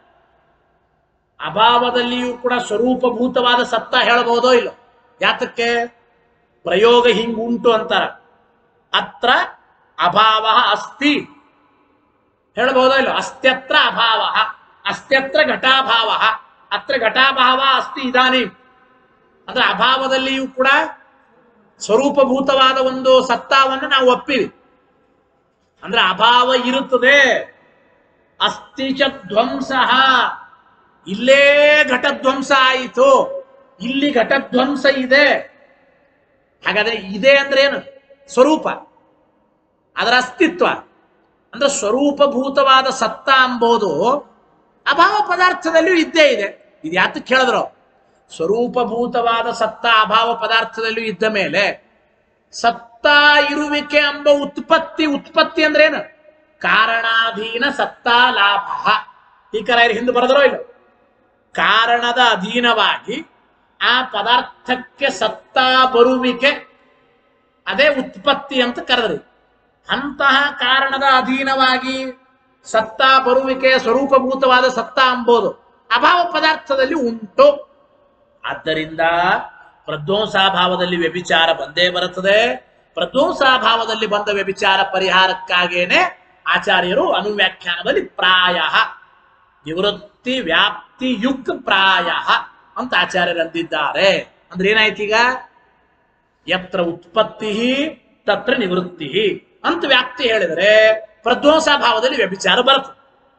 ಅಭಾವದಲ್ಲಿಯೂ ಕೂಡ ಸ್ವರೂಪಭೂತವಾದ ಸತ್ತ ಹೇಳಬಹುದೋ ಇಲ್ಲ ಯಾತಕ್ಕೆ ಪ್ರಯೋಗ ಹಿಂಗುಂಟು ಅಂತಾರ ಅತ್ರ ಅಭಾವ ಅಸ್ತಿ ಹೇಳಬಹುದೋ ಇಲ್ಲ ಅಸ್ತ್ಯತ್ರ ಅಭಾವ ಅಸ್ತ್ಯತ್ರ ಘಟಾಭಾವ ಅತ್ರ ಘಟಾಭಾವ ಅಸ್ತಿ ಇದಾನಿ ಅಂದ್ರೆ ಅಭಾವದಲ್ಲಿಯೂ ಕೂಡ ಸ್ವರೂಪಭೂತವಾದ ಒಂದು ಸತ್ತಾವನ್ನು ನಾವು ಒಪ್ಪಿವಿ ಅಂದ್ರೆ ಅಭಾವ ಇರುತ್ತದೆ ಅಸ್ತಿ ಚ ಧ್ವಂಸ ಇಲ್ಲೇ ಘಟಧ್ವಂಸ ಆಯಿತು ಇಲ್ಲಿ ಘಟಧ್ವಂಸ ಇದೆ ಹಾಗಾದ್ರೆ ಇದೆ ಅಂದ್ರೆ ಏನು ಸ್ವರೂಪ ಅದರ ಅಸ್ತಿತ್ವ ಅಂದ್ರೆ ಸ್ವರೂಪಭೂತವಾದ ಸತ್ತ ಎಂಬುದು ಅಭಾವ ಪದಾರ್ಥದಲ್ಲಿಯೂ ಇದ್ದೇ ಇದೆ ಇದು ಯಾತಕ್ಕೆ ಕೇಳಿದ್ರು ಸ್ವರೂಪಭೂತವಾದ ಸತ್ತ ಅಭಾವ ಪದಾರ್ಥದಲ್ಲಿಯೂ ಇದ್ದ ಮೇಲೆ ಸತ್ತ ಇರುವಿಕೆ ಎಂಬ ಉತ್ಪತ್ತಿ ಉತ್ಪತ್ತಿ ಅಂದ್ರೆ ಏನು ಕಾರಣಾಧೀನ ಸತ್ತ ಲಾಭ ಟೀಕರ ಹಿಂದೆ ಬರೆದರೋ ಇಲ್ಲ ಕಾರಣದ ಅಧೀನವಾಗಿ ಆ ಪದಾರ್ಥಕ್ಕೆ ಸತ್ತ ಬರುವಿಕೆ ಅದೇ ಉತ್ಪತ್ತಿ ಅಂತ ಕರೆದ್ರಿ ಅಂತಹ ಕಾರಣದ ಅಧೀನವಾಗಿ ಸತ್ತ ಬರುವಿಕೆ ಸ್ವರೂಪಭೂತವಾದ ಸತ್ತ ಎಂಬುದು ಅಭಾವ ಪದಾರ್ಥದಲ್ಲಿ ಉಂಟು ಆದ್ದರಿಂದ ಪ್ರಧ್ವಂಸಾಭಾವದಲ್ಲಿ ವ್ಯಭಿಚಾರ ಬಂದೇ ಬರುತ್ತದೆ ಪ್ರಧ್ವಂಸಾಭಾವದಲ್ಲಿ ಬಂದ ವ್ಯಭಿಚಾರ ಪರಿಹಾರಕ್ಕಾಗೇನೆ ಆಚಾರ್ಯರು ಅನುವ್ಯಾಖ್ಯಾನದಲ್ಲಿ ಪ್ರಾಯ ನಿವೃತ್ತಿ ವ್ಯಾಪ್ತಿ ಯುಕ್ ಪ್ರಾಯ ಅಂತ ಆಚಾರ್ಯರು ಅಂದಿದ್ದಾರೆ ಅಂದ್ರೆ ಏನಾಯ್ತು ಈಗ ಯತ್ರ ಉತ್ಪತ್ತಿ ತತ್ರ ನಿವೃತ್ತಿ ಅಂತ ವ್ಯಾಪ್ತಿ ಹೇಳಿದರೆ ಪ್ರಧ್ವಂಸ ಭಾವದಲ್ಲಿ ವ್ಯಭಿಚಾರ ಬರುತ್ತೆ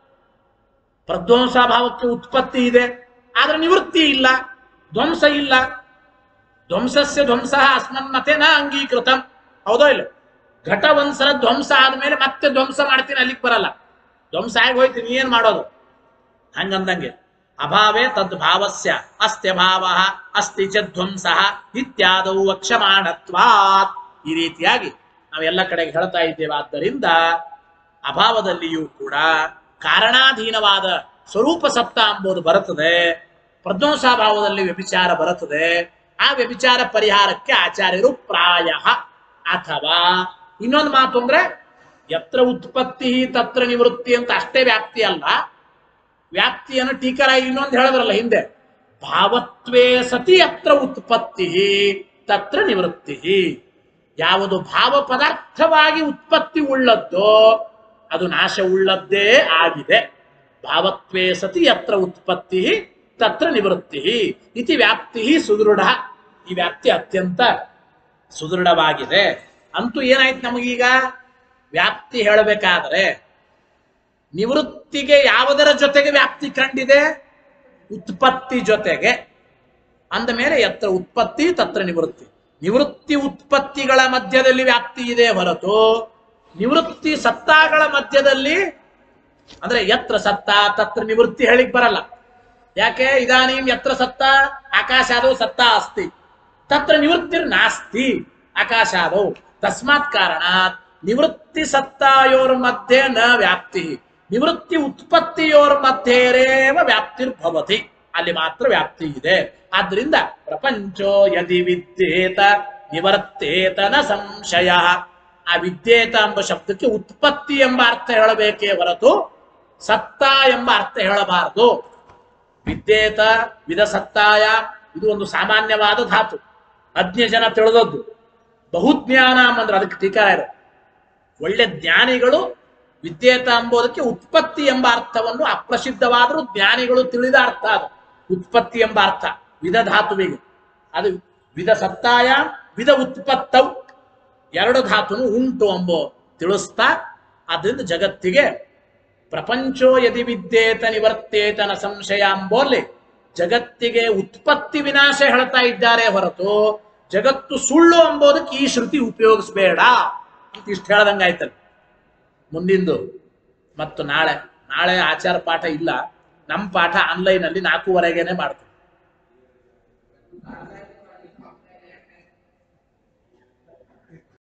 ಪ್ರಧ್ವಂಸ ಭಾವಕ್ಕೆ ಉತ್ಪತ್ತಿ ಇದೆ ಆದ್ರೆ ನಿವೃತ್ತಿ ಇಲ್ಲ ಧ್ವಂಸ ಇಲ್ಲ ಧ್ವಂಸಸ್ಯ ಧ್ವಂಸ ಅಸ್ಮನ್ಮತೆ ನ ಅಂಗೀಕೃತ ಹೌದೋ ಇಲ್ಲ ಘಟವಂಸರ ಧ್ವಂಸ ಆದ್ಮೇಲೆ ಮತ್ತೆ ಧ್ವಂಸ ಮಾಡ್ತೀನಿ ಅಲ್ಲಿಗೆ ಬರಲ್ಲ ಧ್ವಂಸ ಆಗಿ ಹೋಯ್ತೀನಿ ಏನ್ ಮಾಡೋದು ಹಂಗಂದಂಗೆ ಅಭಾವೇ ತದ್ ಭಾವಸ್ಯ ಅಸ್ತ್ಯ ಭಾವ ಅಸ್ತಿ ಚ ಧ್ವಂಸ ಇತ್ಯಾದವು ವಕ್ಷಮಾಣತ್ವಾತ್ ಈ ರೀತಿಯಾಗಿ ನಾವೆಲ್ಲ ಕಡೆಗೆ ಹೇಳ್ತಾ ಇದ್ದೇವೆ ಆದ್ದರಿಂದ ಅಭಾವದಲ್ಲಿಯೂ ಕೂಡ ಕಾರಣಾಧೀನವಾದ ಸ್ವರೂಪ ಸಪ್ತ ಎಂಬುದು ಬರುತ್ತದೆ ಪ್ರಧ್ವಂಸಾಭಾವದಲ್ಲಿ ವ್ಯಭಿಚಾರ ಬರುತ್ತದೆ ಆ ವ್ಯಭಿಚಾರ ಪರಿಹಾರಕ್ಕೆ ಆಚಾರ್ಯರು ಪ್ರಾಯ ಅಥವಾ ಇನ್ನೊಂದು ಮಾತು ಅಂದ್ರೆ ಯತ್ರ ಉತ್ಪತ್ತಿ ತತ್ರ ನಿವೃತ್ತಿ ಅಂತ ಅಷ್ಟೇ ವ್ಯಾಪ್ತಿ ಅಲ್ಲ ವ್ಯಾಪ್ತಿಯನ್ನು ಟೀಕರ ಇನ್ನೊಂದು ಹೇಳಿದ್ರಲ್ಲ ಹಿಂದೆ ಭಾವತ್ವೇ ಸತಿ ಯತ್ರ ಉತ್ಪತ್ತಿ ತತ್ರ ನಿವೃತ್ತಿ ಯಾವುದು ಭಾವ ಪದಾರ್ಥವಾಗಿ ಉತ್ಪತ್ತಿ ಉಳ್ಳದ್ದೋ ಅದು ನಾಶ ಉಳ್ಳದ್ದೇ ಆಗಿದೆ ಭಾವತ್ವೇ ಸತಿ ಯತ್ರ ಉತ್ಪತ್ತಿ ತತ್ರ ನಿವೃತ್ತಿ ಇತಿ ವ್ಯಾಪ್ತಿ ಸುದೃಢ ಈ ವ್ಯಾಪ್ತಿ ಅತ್ಯಂತ ಸುದೃಢವಾಗಿದೆ ಅಂತೂ ಏನಾಯ್ತು ನಮಗೀಗ ವ್ಯಾಪ್ತಿ ಹೇಳಬೇಕಾದರೆ ನಿವೃತ್ತಿಗೆ ಯಾವುದರ ಜೊತೆಗೆ ವ್ಯಾಪ್ತಿ ಕಂಡಿದೆ ಉತ್ಪತ್ತಿ ಜೊತೆಗೆ ಅಂದ ಮೇಲೆ ಎತ್ರ ಉತ್ಪತ್ತಿ ತತ್ರ ನಿವೃತ್ತಿ ನಿವೃತ್ತಿ ಉತ್ಪತ್ತಿಗಳ ಮಧ್ಯದಲ್ಲಿ ವ್ಯಾಪ್ತಿ ಇದೆ ಹೊರತು ನಿವೃತ್ತಿ ಸತ್ತಾಗಳ ಮಧ್ಯದಲ್ಲಿ ಅಂದ್ರೆ ಯತ್ರ ಸತ್ತ ತತ್ರ ನಿವೃತ್ತಿ ಹೇಳಿಕ್ ಬರಲ್ಲ ಯಾಕೆ ಇದಾನೀಂ ಯತ್ರ ಸತ್ತ ಆಕಾಶಾದೋ ಸತ್ತ ಅಸ್ತಿ ತತ್ರ ನಿವೃತ್ತಿರ್ ನಾಸ್ತಿ ಆಕಾಶಾದೋ ತಸ್ಮಾತ್ ಕಾರಣಾತ್ ನಿವೃತ್ತಿ ಸತ್ತಾಯೋರ್ ಮಧ್ಯೆ ನ ವ್ಯಾಪ್ತಿ ನಿವೃತ್ತಿ ಉತ್ಪತ್ತಿಯೋರ್ ಮಧ್ಯೇರೇವ ವ್ಯಾಪ್ತಿರ್ಭವತಿ ಅಲ್ಲಿ ಮಾತ್ರ ವ್ಯಾಪ್ತಿ ಇದೆ ಆದ್ರಿಂದ ಪ್ರಪಂಚೋ ಯದಿ ವಿದ್ಯೇತ ನಿವರ್ತೇತ ನ ಸಂಶಯ ಆ ವಿದ್ಯೇತ ಎಂಬ ಶಬ್ದಕ್ಕೆ ಉತ್ಪತ್ತಿ ಎಂಬ ಅರ್ಥ ಹೇಳಬೇಕೇ ಹೊರತು ಸತ್ತ ಎಂಬ ಅರ್ಥ ಹೇಳಬಾರದು ವಿದ್ಯೇತ ವಿಧ ಸತ್ತಾಯ ಇದು ಒಂದು ಸಾಮಾನ್ಯವಾದ ಧಾತು ಅಜ್ಞ ಜನ ತಿಳಿದದ್ದು ಬಹುಜ್ಞಾನ ಅಂದ್ರೆ ಅದಕ್ಕೆ ಟೀಕಾರ ಇರೋ ಒಳ್ಳೆ ಜ್ಞಾನಿಗಳು ವಿದ್ಯೇತ ಎಂಬುದಕ್ಕೆ ಉತ್ಪತ್ತಿ ಎಂಬ ಅರ್ಥವನ್ನು ಅಪ್ರಸಿದ್ಧವಾದರೂ ಜ್ಞಾನಿಗಳು ತಿಳಿದ ಅರ್ಥ ಅದು ಉತ್ಪತ್ತಿ ಎಂಬ ಅರ್ಥ ವಿಧ ಧಾತುವಿಗೆ ಅದು ವಿಧ ಸತ್ತಾಯ ವಿಧ ಉತ್ಪತ್ತವು ಎರಡು ಧಾತುನು ಉಂಟು ಎಂಬೋ ತಿಳಿಸ್ತಾ ಅದರಿಂದ ಜಗತ್ತಿಗೆ ಪ್ರಪಂಚೋ ಯದಿ ವಿದ್ಯೇತ ನಿವರ್ತೇತನ ಸಂಶಯ ಎಂಬೋಲ್ಲಿ ಜಗತ್ತಿಗೆ ಉತ್ಪತ್ತಿ ವಿನಾಶ ಹೇಳ್ತಾ ಇದ್ದಾರೆ ಹೊರತು ಜಗತ್ತು ಸುಳ್ಳು ಎಂಬುದಕ್ಕೆ ಈ ಶ್ರುತಿ ಉಪಯೋಗಿಸಬೇಡ ಅಂತ ಇಷ್ಟು ಹೇಳ್ದಂಗಾಯ್ತಲ್ಲ ಮುಂದಿಂದು ಮತ್ತು ನಾಳೆ ನಾಳೆ ಆಚಾರ ಪಾಠ ಇಲ್ಲ ನಮ್ಮ ಪಾಠ ಆನ್ಲೈನ್ ಅಲ್ಲಿ ನಾಲ್ಕೂವರೆಗೇನೆ ಮಾಡ್ತೀವಿ